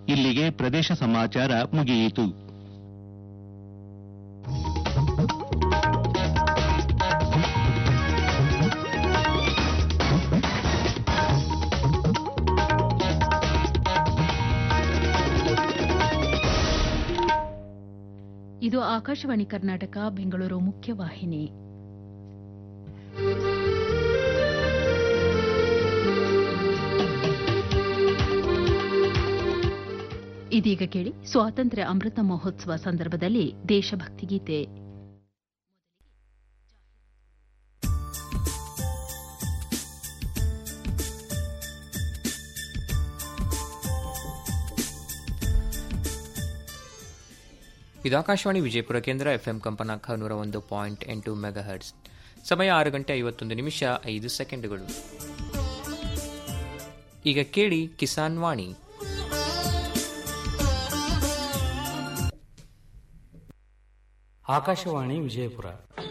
ಇಲ್ಲಿಗೆ ಪ್ರದೇಶ ಸಮಾಚಾರ ಮುಗಿಯಿತು ಇದು ಆಕಾಶವಾಣಿ ಕರ್ನಾಟಕ ಬೆಂಗಳೂರು ಮುಖ್ಯವಾಹಿನಿ ಇದೀಗ ಕೇಳಿ ಸ್ವಾತಂತ್ರ್ಯ ಅಮೃತ ಮಹೋತ್ಸವ ಸಂದರ್ಭದಲ್ಲಿ ದೇಶಭಕ್ತಿ ಗೀತೆ ಇದು ಆಕಾಶವಾಣಿ ವಿಜಯಪುರ ಕೇಂದ್ರ ಎಫ್ಎಂ ಕಂಪನಾಂಕ ನೂರ ಒಂದು ಪಾಯಿಂಟ್ ಎಂಟು ಮೆಗಾ ಹರ್ಟ್ಸ್ ಸಮಯ ಆರು ಗಂಟೆ ಐವತ್ತೊಂದು ನಿಮಿಷ ಐದು ಸೆಕೆಂಡುಗಳು ಈಗ ಕೇಳಿ ಕಿಸಾನ್ ವಾಣಿ ಆಕಾಶವಾಣಿ ವಿಜಯಪುರ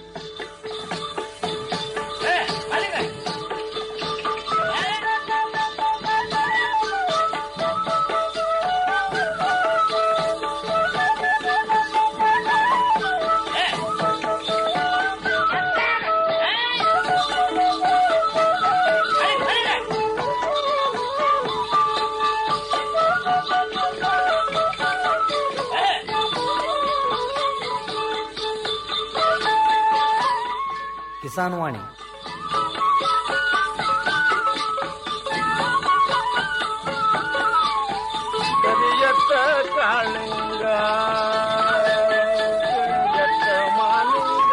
ಕಿಸಾನ್ ವಾಣಿ ಕರಿಯತ್ತ ಕಾಳಿಂಗ ಕರಿಯತ್ತ ಮಾಲಿಂಗ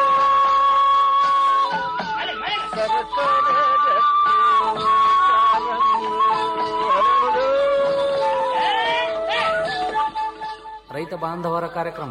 ಸರಸರ ರಕ್ತಿ ಕಾಲಂಗಿ ಹರಡು. ರೈತ ಬಾಂಧವರ ಕಾರ್ಯಕ್ರಮ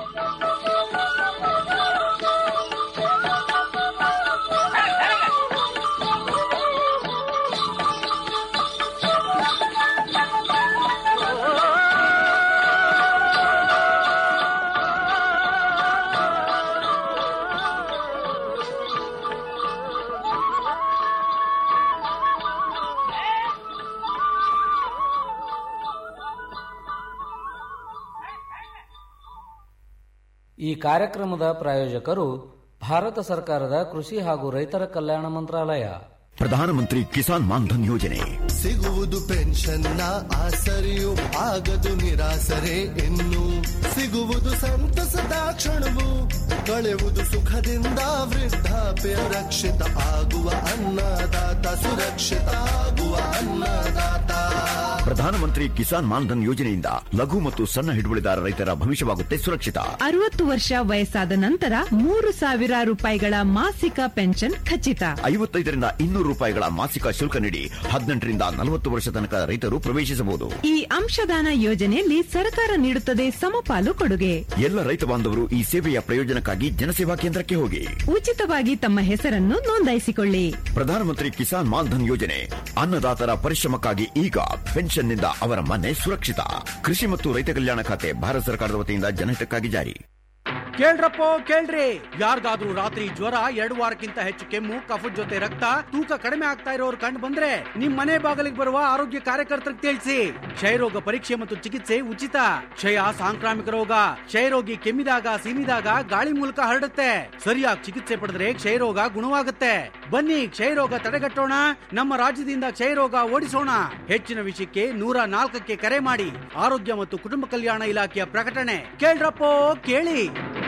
ಈ ಕಾರ್ಯಕ್ರಮದ ಪ್ರಾಯೋಜಕರು ಭಾರತ ಸರ್ಕಾರದ ಕೃಷಿ ಹಾಗೂ ರೈತರ ಕಲ್ಯಾಣ ಮಂತ್ರಾಲಯ ಪ್ರಧಾನಮಂತ್ರಿ ಕಿಸಾನ್ ಮಾನ್ಧನ್ ಯೋಜನೆ ಸಿಗುವುದು ಪೆನ್ಷನ್ನ ಆಸರೆಯು ಆಗದು ನಿರಾಸರೆ ಇನ್ನು ಸಿಗುವುದು ಸಂತಸದ ಕ್ಷಣವು ಕಳೆಯುವುದು ಸುಖದಿಂದ ವೃದ್ಧಾಪ್ಯ ರಕ್ಷಿತ ಆಗುವ ಅನ್ನದಾತ ಸುರಕ್ಷಿತ ಆಗುವ ಅನ್ನದಾತ ಪ್ರಧಾನಮಂತ್ರಿ ಕಿಸಾನ್ ಮಾನ್ಧನ್ ಯೋಜನೆಯಿಂದ ಲಘು ಮತ್ತು ಸಣ್ಣ ಹಿಡುವಳಿದಾರ ರೈತರ ಭವಿಷ್ಯವಾಗುತ್ತೆ ಸುರಕ್ಷಿತ ಅರವತ್ತು ವರ್ಷ ವಯಸ್ಸಾದ ನಂತರ ಮೂರು ಸಾವಿರ ರೂಪಾಯಿಗಳ ಮಾಸಿಕ ಪೆನ್ಷನ್ ಖಚಿತ ಐವತ್ತೈದರಿಂದ ಇನ್ನೂರು ರೂಪಾಯಿಗಳ ಮಾಸಿಕ ಶುಲ್ಕ ನೀಡಿ ಹದಿನೆಂಟರಿಂದ ನಲವತ್ತು ವರ್ಷ ತನಕ ರೈತರು ಪ್ರವೇಶಿಸಬಹುದು ಈ ಅಂಶದಾನ ಯೋಜನೆಯಲ್ಲಿ ಸರ್ಕಾರ ನೀಡುತ್ತದೆ ಸಮಪಾಲು ಕೊಡುಗೆ ಎಲ್ಲ ರೈತ ಬಾಂಧವರು ಈ ಸೇವೆಯ ಪ್ರಯೋಜನಕ್ಕಾಗಿ ಜನಸೇವಾ ಕೇಂದ್ರಕ್ಕೆ ಹೋಗಿ ಉಚಿತವಾಗಿ ತಮ್ಮ ಹೆಸರನ್ನು ನೋಂದಾಯಿಸಿಕೊಳ್ಳಿ ಪ್ರಧಾನಮಂತ್ರಿ ಕಿಸಾನ್ ಮಾನ್ಧನ್ ಯೋಜನೆ ಅನ್ನದಾತರ ಪರಿಶ್ರಮಕ್ಕಾಗಿ ಈಗ ಪೆನ್ಷನ್ನಿಂದ ಅವರ ಮನೆ ಸುರಕ್ಷಿತ ಕೃಷಿ ಮತ್ತು ರೈತ ಕಲ್ಯಾಣ ಖಾತೆ ಭಾರತ ಸರ್ಕಾರದ ವತಿಯಿಂದ ಜನಹಿತಕ್ಕಾಗಿ ಜಾರಿ ಕೇಳ್ರಪ್ಪೋ ಕೇಳ್ರಿ ಯಾರಿಗಾದ್ರೂ ರಾತ್ರಿ ಜ್ವರ ಎರಡು ವಾರಕ್ಕಿಂತ ಹೆಚ್ಚು ಕೆಮ್ಮು ಕಫದ ಜೊತೆ ರಕ್ತ ತೂಕ ಕಡಿಮೆ ಆಗ್ತಾ ಇರೋರು ಕಂಡು ಬಂದ್ರೆ ನಿಮ್ ಮನೆ ಬಾಗಿಲಿಗೆ ಬರುವ ಆರೋಗ್ಯ ಕಾರ್ಯಕರ್ತರಿಗೆ ತಿಳಿಸಿ ಕ್ಷಯರೋಗ ಪರೀಕ್ಷೆ ಮತ್ತು ಚಿಕಿತ್ಸೆ ಉಚಿತ ಕ್ಷಯ ಸಾಂಕ್ರಾಮಿಕ ರೋಗ ಕ್ಷಯರೋಗಿ ಕೆಮ್ಮಿದಾಗ ಸೀನಿದಾಗ ಗಾಳಿ ಮೂಲಕ ಹರಡುತ್ತೆ ಸರಿಯಾಗಿ ಚಿಕಿತ್ಸೆ ಪಡೆದ್ರೆ ಕ್ಷಯರೋಗ ಗುಣವಾಗುತ್ತೆ ಬನ್ನಿ ಕ್ಷಯರೋಗ ತಡೆಗಟ್ಟೋಣ ನಮ್ಮ ರಾಜ್ಯದಿಂದ ಕ್ಷಯರೋಗ ಓಡಿಸೋಣ ಹೆಚ್ಚಿನ ವಿಷಯಕ್ಕೆ ನೂರ ನಾಲ್ಕಕ್ಕೆ ಕರೆ ಮಾಡಿ ಆರೋಗ್ಯ ಮತ್ತು ಕುಟುಂಬ ಕಲ್ಯಾಣ ಇಲಾಖೆಯ ಪ್ರಕಟಣೆ ಕೇಳ್ರಪ್ಪೋ ಕೇಳಿ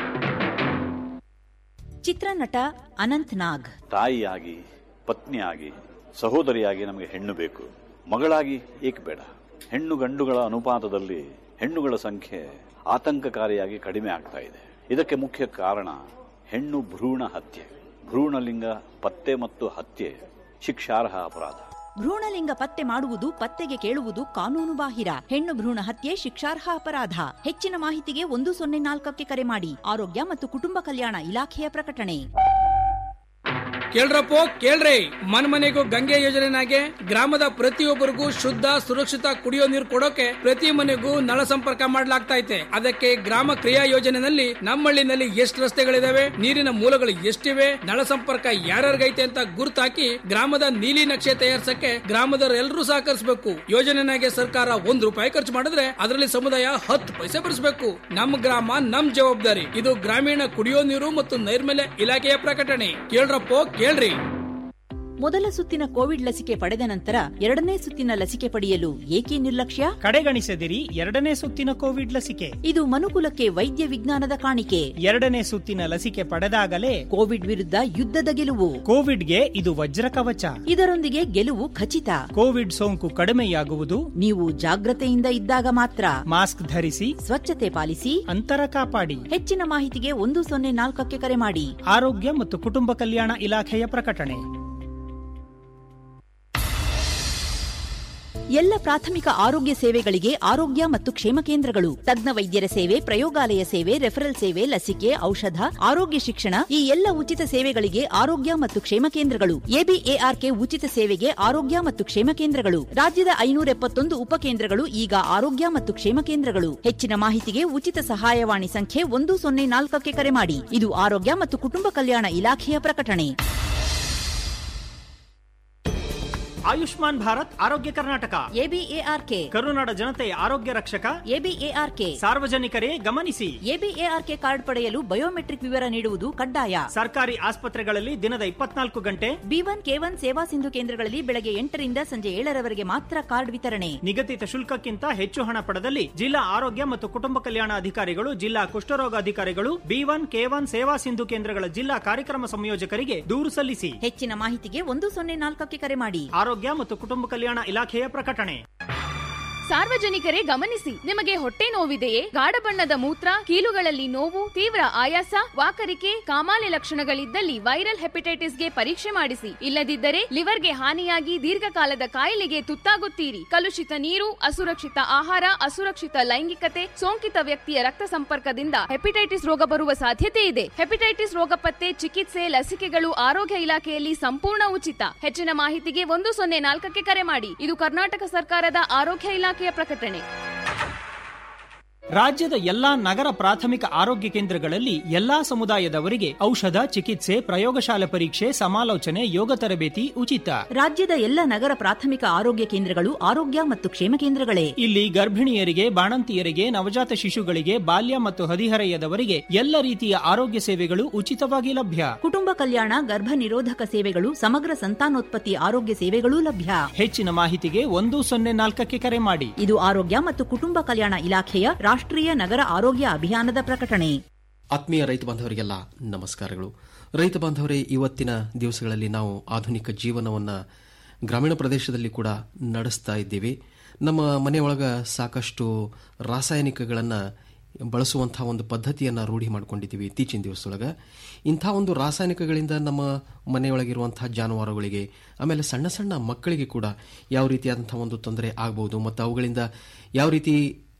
ಚಿತ್ರನಟ ಅನಂತ್ ನಾಗ್ ತಾಯಿಯಾಗಿ ಪತ್ನಿಯಾಗಿ ಸಹೋದರಿಯಾಗಿ ನಮಗೆ ಹೆಣ್ಣು ಬೇಕು ಮಗಳಾಗಿ ಏಕೆ ಬೇಡ ಹೆಣ್ಣು ಗಂಡುಗಳ ಅನುಪಾತದಲ್ಲಿ ಹೆಣ್ಣುಗಳ ಸಂಖ್ಯೆ ಆತಂಕಕಾರಿಯಾಗಿ ಕಡಿಮೆ ಆಗ್ತಾ ಇದೆ ಇದಕ್ಕೆ ಮುಖ್ಯ ಕಾರಣ ಹೆಣ್ಣು ಭ್ರೂಣ ಹತ್ಯೆ ಭ್ರೂಣಲಿಂಗ ಪತ್ತೆ ಮತ್ತು ಹತ್ಯೆ ಶಿಕ್ಷಾರ್ಹ ಅಪರಾಧ ಭ್ರೂಣಲಿಂಗ ಪತ್ತೆ ಮಾಡುವುದು ಪತ್ತೆಗೆ ಕೇಳುವುದು ಕಾನೂನು ಬಾಹಿರ ಹೆಣ್ಣು ಭ್ರೂಣ ಹತ್ಯೆ ಶಿಕ್ಷಾರ್ಹ ಅಪರಾಧ ಹೆಚ್ಚಿನ ಮಾಹಿತಿಗೆ ಒಂದು ಸೊನ್ನೆ ನಾಲ್ಕಕ್ಕೆ ಕರೆ ಮಾಡಿ ಆರೋಗ್ಯ ಮತ್ತು ಕುಟುಂಬ ಕಲ್ಯಾಣ ಇಲಾಖೆಯ ಪ್ರಕಟಣೆ ಕೇಳ್ರಪ್ಪೋ ಕೇಳ್ರಿ ಮನ್ ಮನೆಗೂ ಗಂಗೆ ಯೋಜನೆನಾಗೆ ಗ್ರಾಮದ ಪ್ರತಿಯೊಬ್ಬರಿಗೂ ಶುದ್ಧ ಸುರಕ್ಷಿತ ಕುಡಿಯೋ ನೀರು ಕೊಡೋಕೆ ಪ್ರತಿ ಮನೆಗೂ ನಳ ಸಂಪರ್ಕ ಮಾಡ್ಲಾಗ್ತೈತೆ ಅದಕ್ಕೆ ಗ್ರಾಮ ಕ್ರಿಯಾ ಯೋಜನೆನಲ್ಲಿ ನಮ್ಮಳ್ಳಿನಲ್ಲಿ ಎಷ್ಟು ರಸ್ತೆಗಳಿದಾವೆ ನೀರಿನ ಮೂಲಗಳು ಎಷ್ಟಿವೆ ನಳ ಸಂಪರ್ಕ ಯಾರ್ಯಾರಿಗೈತೆ ಅಂತ ಗುರುತಾಕಿ ಗ್ರಾಮದ ನೀಲಿ ನಕ್ಷೆ ತಯಾರಿಸಕ್ಕೆ ಗ್ರಾಮದವರೆಲ್ಲರೂ ಸಹಕರಿಸಬೇಕು ಯೋಜನೆನಾಗೆ ಸರ್ಕಾರ ಒಂದ್ ರೂಪಾಯಿ ಖರ್ಚು ಮಾಡಿದ್ರೆ ಅದರಲ್ಲಿ ಸಮುದಾಯ ಹತ್ತು ಪೈಸೆ ಭರಿಸಬೇಕು ನಮ್ಮ ಗ್ರಾಮ ನಮ್ ಜವಾಬ್ದಾರಿ ಇದು ಗ್ರಾಮೀಣ ಕುಡಿಯೋ ನೀರು ಮತ್ತು ನೈರ್ಮಲ್ಯ ಇಲಾಖೆಯ ಪ್ರಕಟಣೆ ಕೇಳ್ರಪ್ಪೋ ಕೇಳ್ರಿ ಮೊದಲ ಸುತ್ತಿನ ಕೋವಿಡ್ ಲಸಿಕೆ ಪಡೆದ ನಂತರ ಎರಡನೇ ಸುತ್ತಿನ ಲಸಿಕೆ ಪಡೆಯಲು ಏಕೆ ನಿರ್ಲಕ್ಷ್ಯ ಕಡೆಗಣಿಸದಿರಿ ಎರಡನೇ ಸುತ್ತಿನ ಕೋವಿಡ್ ಲಸಿಕೆ ಇದು ಮನುಕುಲಕ್ಕೆ ವೈದ್ಯ ವಿಜ್ಞಾನದ ಕಾಣಿಕೆ ಎರಡನೇ ಸುತ್ತಿನ ಲಸಿಕೆ ಪಡೆದಾಗಲೇ ಕೋವಿಡ್ ವಿರುದ್ಧ ಯುದ್ಧದ ಗೆಲುವು ಕೋವಿಡ್ಗೆ ಇದು ವಜ್ರ ಕವಚ ಇದರೊಂದಿಗೆ ಗೆಲುವು ಖಚಿತ ಕೋವಿಡ್ ಸೋಂಕು ಕಡಿಮೆಯಾಗುವುದು ನೀವು ಜಾಗ್ರತೆಯಿಂದ ಇದ್ದಾಗ ಮಾತ್ರ ಮಾಸ್ಕ್ ಧರಿಸಿ ಸ್ವಚ್ಛತೆ ಪಾಲಿಸಿ ಅಂತರ ಕಾಪಾಡಿ ಹೆಚ್ಚಿನ ಮಾಹಿತಿಗೆ ಒಂದು ಸೊನ್ನೆ ನಾಲ್ಕಕ್ಕೆ ಕರೆ ಮಾಡಿ ಆರೋಗ್ಯ ಮತ್ತು ಕುಟುಂಬ ಕಲ್ಯಾಣ ಇಲಾಖೆಯ ಪ್ರಕಟಣೆ ಎಲ್ಲ ಪ್ರಾಥಮಿಕ ಆರೋಗ್ಯ ಸೇವೆಗಳಿಗೆ ಆರೋಗ್ಯ ಮತ್ತು ಕ್ಷೇಮ ಕೇಂದ್ರಗಳು ತಜ್ಞ ವೈದ್ಯರ ಸೇವೆ ಪ್ರಯೋಗಾಲಯ ಸೇವೆ ರೆಫರಲ್ ಸೇವೆ ಲಸಿಕೆ ಔಷಧ ಆರೋಗ್ಯ ಶಿಕ್ಷಣ ಈ ಎಲ್ಲ ಉಚಿತ ಸೇವೆಗಳಿಗೆ ಆರೋಗ್ಯ ಮತ್ತು ಕ್ಷೇಮ ಕೇಂದ್ರಗಳು ಎಬಿಎಆರ್ಕೆ ಉಚಿತ ಸೇವೆಗೆ ಆರೋಗ್ಯ ಮತ್ತು ಕ್ಷೇಮ ಕೇಂದ್ರಗಳು ರಾಜ್ಯದ ಐನೂರ ಎಪ್ಪತ್ತೊಂದು ಉಪಕೇಂದ್ರಗಳು ಈಗ ಆರೋಗ್ಯ ಮತ್ತು ಕ್ಷೇಮ ಕೇಂದ್ರಗಳು ಹೆಚ್ಚಿನ ಮಾಹಿತಿಗೆ ಉಚಿತ ಸಹಾಯವಾಣಿ ಸಂಖ್ಯೆ ಒಂದು ಸೊನ್ನೆ ನಾಲ್ಕಕ್ಕೆ ಕರೆ ಮಾಡಿ ಇದು ಆರೋಗ್ಯ ಮತ್ತು ಕುಟುಂಬ ಕಲ್ಯಾಣ ಇಲಾಖೆಯ ಪ್ರಕಟಣೆ ಆಯುಷ್ಮಾನ್ ಭಾರತ್ ಆರೋಗ್ಯ ಕರ್ನಾಟಕ ಎಬಿಎಆರ್ಕೆ ಕರುನಾಡ ಜನತೆಯ ಆರೋಗ್ಯ ರಕ್ಷಕ ಎಬಿಎಆರ್ಕೆ ಸಾರ್ವಜನಿಕರೇ ಗಮನಿಸಿ ಎಬಿಎಆರ್ಕೆ ಕಾರ್ಡ್ ಪಡೆಯಲು ಬಯೋಮೆಟ್ರಿಕ್ ವಿವರ ನೀಡುವುದು ಕಡ್ಡಾಯ ಸರ್ಕಾರಿ ಆಸ್ಪತ್ರೆಗಳಲ್ಲಿ ದಿನದ ಇಪ್ಪತ್ನಾಲ್ಕು ಗಂಟೆ ಬಿ ಒನ್ ಕೆ ಒನ್ ಸೇವಾ ಸಿಂಧು ಕೇಂದ್ರಗಳಲ್ಲಿ ಬೆಳಗ್ಗೆ ಎಂಟರಿಂದ ಸಂಜೆ ಏಳರವರೆಗೆ ಮಾತ್ರ ಕಾರ್ಡ್ ವಿತರಣೆ ನಿಗದಿತ ಶುಲ್ಕಕ್ಕಿಂತ ಹೆಚ್ಚು ಹಣ ಪಡೆದಲ್ಲಿ ಜಿಲ್ಲಾ ಆರೋಗ್ಯ ಮತ್ತು ಕುಟುಂಬ ಕಲ್ಯಾಣ ಅಧಿಕಾರಿಗಳು ಜಿಲ್ಲಾ ಕುಷ್ಠರೋಗ ಅಧಿಕಾರಿಗಳು ಬಿ ಒನ್ ಕೆ ಒನ್ ಸೇವಾ ಸಿಂಧು ಕೇಂದ್ರಗಳ ಜಿಲ್ಲಾ ಕಾರ್ಯಕ್ರಮ ಸಂಯೋಜಕರಿಗೆ ದೂರು ಸಲ್ಲಿಸಿ ಹೆಚ್ಚಿನ ಮಾಹಿತಿಗೆ ಒಂದು ಸೊನ್ನೆ ನಾಲ್ಕಕ್ಕೆ ಕರೆ ಮಾಡಿ ಆರೋಗ್ಯ ಮತ್ತು ಕುಟುಂಬ ಕಲ್ಯಾಣ ಇಲಾಖೆಯ ಪ್ರಕಟಣೆ ಸಾರ್ವಜನಿಕರೇ ಗಮನಿಸಿ ನಿಮಗೆ ಹೊಟ್ಟೆ ನೋವಿದೆಯೇ ಗಾಢ ಬಣ್ಣದ ಮೂತ್ರ ಕೀಲುಗಳಲ್ಲಿ ನೋವು ತೀವ್ರ ಆಯಾಸ ವಾಕರಿಕೆ ಕಾಮಾಲೆ ಲಕ್ಷಣಗಳಿದ್ದಲ್ಲಿ ವೈರಲ್ ಹೆಪಟೈಟಿಸ್ಗೆ ಪರೀಕ್ಷೆ ಮಾಡಿಸಿ ಇಲ್ಲದಿದ್ದರೆ ಲಿವರ್ಗೆ ಹಾನಿಯಾಗಿ ದೀರ್ಘಕಾಲದ ಕಾಯಿಲೆಗೆ ತುತ್ತಾಗುತ್ತೀರಿ ಕಲುಷಿತ ನೀರು ಅಸುರಕ್ಷಿತ ಆಹಾರ ಅಸುರಕ್ಷಿತ ಲೈಂಗಿಕತೆ ಸೋಂಕಿತ ವ್ಯಕ್ತಿಯ ರಕ್ತ ಸಂಪರ್ಕದಿಂದ ಹೆಪಟೈಟಿಸ್ ರೋಗ ಬರುವ ಸಾಧ್ಯತೆ ಇದೆ ಹೆಪಟೈಟಿಸ್ ರೋಗ ಪತ್ತೆ ಚಿಕಿತ್ಸೆ ಲಸಿಕೆಗಳು ಆರೋಗ್ಯ ಇಲಾಖೆಯಲ್ಲಿ ಸಂಪೂರ್ಣ ಉಚಿತ ಹೆಚ್ಚಿನ ಮಾಹಿತಿಗೆ ಒಂದು ಸೊನ್ನೆ ನಾಲ್ಕಕ್ಕೆ ಕರೆ ಮಾಡಿ ಇದು ಕರ್ನಾಟಕ ಸರ್ಕಾರದ ಆರೋಗ್ಯ ಇಲಾಖೆಯ ಪ್ರಕಟಣೆ ರಾಜ್ಯದ ಎಲ್ಲಾ ನಗರ ಪ್ರಾಥಮಿಕ ಆರೋಗ್ಯ ಕೇಂದ್ರಗಳಲ್ಲಿ ಎಲ್ಲಾ ಸಮುದಾಯದವರಿಗೆ ಔಷಧ ಚಿಕಿತ್ಸೆ ಪ್ರಯೋಗಶಾಲೆ ಪರೀಕ್ಷೆ ಸಮಾಲೋಚನೆ ಯೋಗ ತರಬೇತಿ ಉಚಿತ ರಾಜ್ಯದ ಎಲ್ಲ ನಗರ ಪ್ರಾಥಮಿಕ ಆರೋಗ್ಯ ಕೇಂದ್ರಗಳು ಆರೋಗ್ಯ ಮತ್ತು ಕ್ಷೇಮ ಕೇಂದ್ರಗಳೇ ಇಲ್ಲಿ ಗರ್ಭಿಣಿಯರಿಗೆ ಬಾಣಂತಿಯರಿಗೆ ನವಜಾತ ಶಿಶುಗಳಿಗೆ ಬಾಲ್ಯ ಮತ್ತು ಹದಿಹರೆಯದವರಿಗೆ ಎಲ್ಲ ರೀತಿಯ ಆರೋಗ್ಯ ಸೇವೆಗಳು ಉಚಿತವಾಗಿ ಲಭ್ಯ ಕುಟುಂಬ ಕಲ್ಯಾಣ ಗರ್ಭ ನಿರೋಧಕ ಸೇವೆಗಳು ಸಮಗ್ರ ಸಂತಾನೋತ್ಪತ್ತಿ ಆರೋಗ್ಯ ಸೇವೆಗಳೂ ಲಭ್ಯ ಹೆಚ್ಚಿನ ಮಾಹಿತಿಗೆ ಒಂದು ಸೊನ್ನೆ ನಾಲ್ಕಕ್ಕೆ ಕರೆ ಮಾಡಿ ಇದು ಆರೋಗ್ಯ ಮತ್ತು ಕುಟುಂಬ ಕಲ್ಯಾಣ ಇಲಾಖೆಯ ರಾಷ್ಟ್ರೀಯ ನಗರ ಆರೋಗ್ಯ ಅಭಿಯಾನದ ಪ್ರಕಟಣೆ ಆತ್ಮೀಯ ರೈತ ಬಾಂಧವರಿಗೆಲ್ಲ ನಮಸ್ಕಾರಗಳು ರೈತ ಬಾಂಧವರೇ ಇವತ್ತಿನ ದಿವಸಗಳಲ್ಲಿ ನಾವು ಆಧುನಿಕ ಜೀವನವನ್ನು ಗ್ರಾಮೀಣ ಪ್ರದೇಶದಲ್ಲಿ ಕೂಡ ನಡೆಸ್ತಾ ಇದ್ದೀವಿ ನಮ್ಮ ಮನೆಯೊಳಗ ಸಾಕಷ್ಟು ರಾಸಾಯನಿಕಗಳನ್ನು ಬಳಸುವಂಥ ಒಂದು ಪದ್ಧತಿಯನ್ನು ರೂಢಿ ಮಾಡ್ಕೊಂಡಿದ್ದೀವಿ ಇತ್ತೀಚಿನ ದಿವಸದೊಳಗೆ ಇಂಥ ಒಂದು ರಾಸಾಯನಿಕಗಳಿಂದ ನಮ್ಮ ಮನೆಯೊಳಗಿರುವಂಥ ಜಾನುವಾರುಗಳಿಗೆ ಆಮೇಲೆ ಸಣ್ಣ ಸಣ್ಣ ಮಕ್ಕಳಿಗೆ ಕೂಡ ಯಾವ ರೀತಿಯಾದಂಥ ಒಂದು ತೊಂದರೆ ಆಗ್ಬೋದು ಮತ್ತು ಅವುಗಳಿಂದ ಯಾವ ರೀತಿ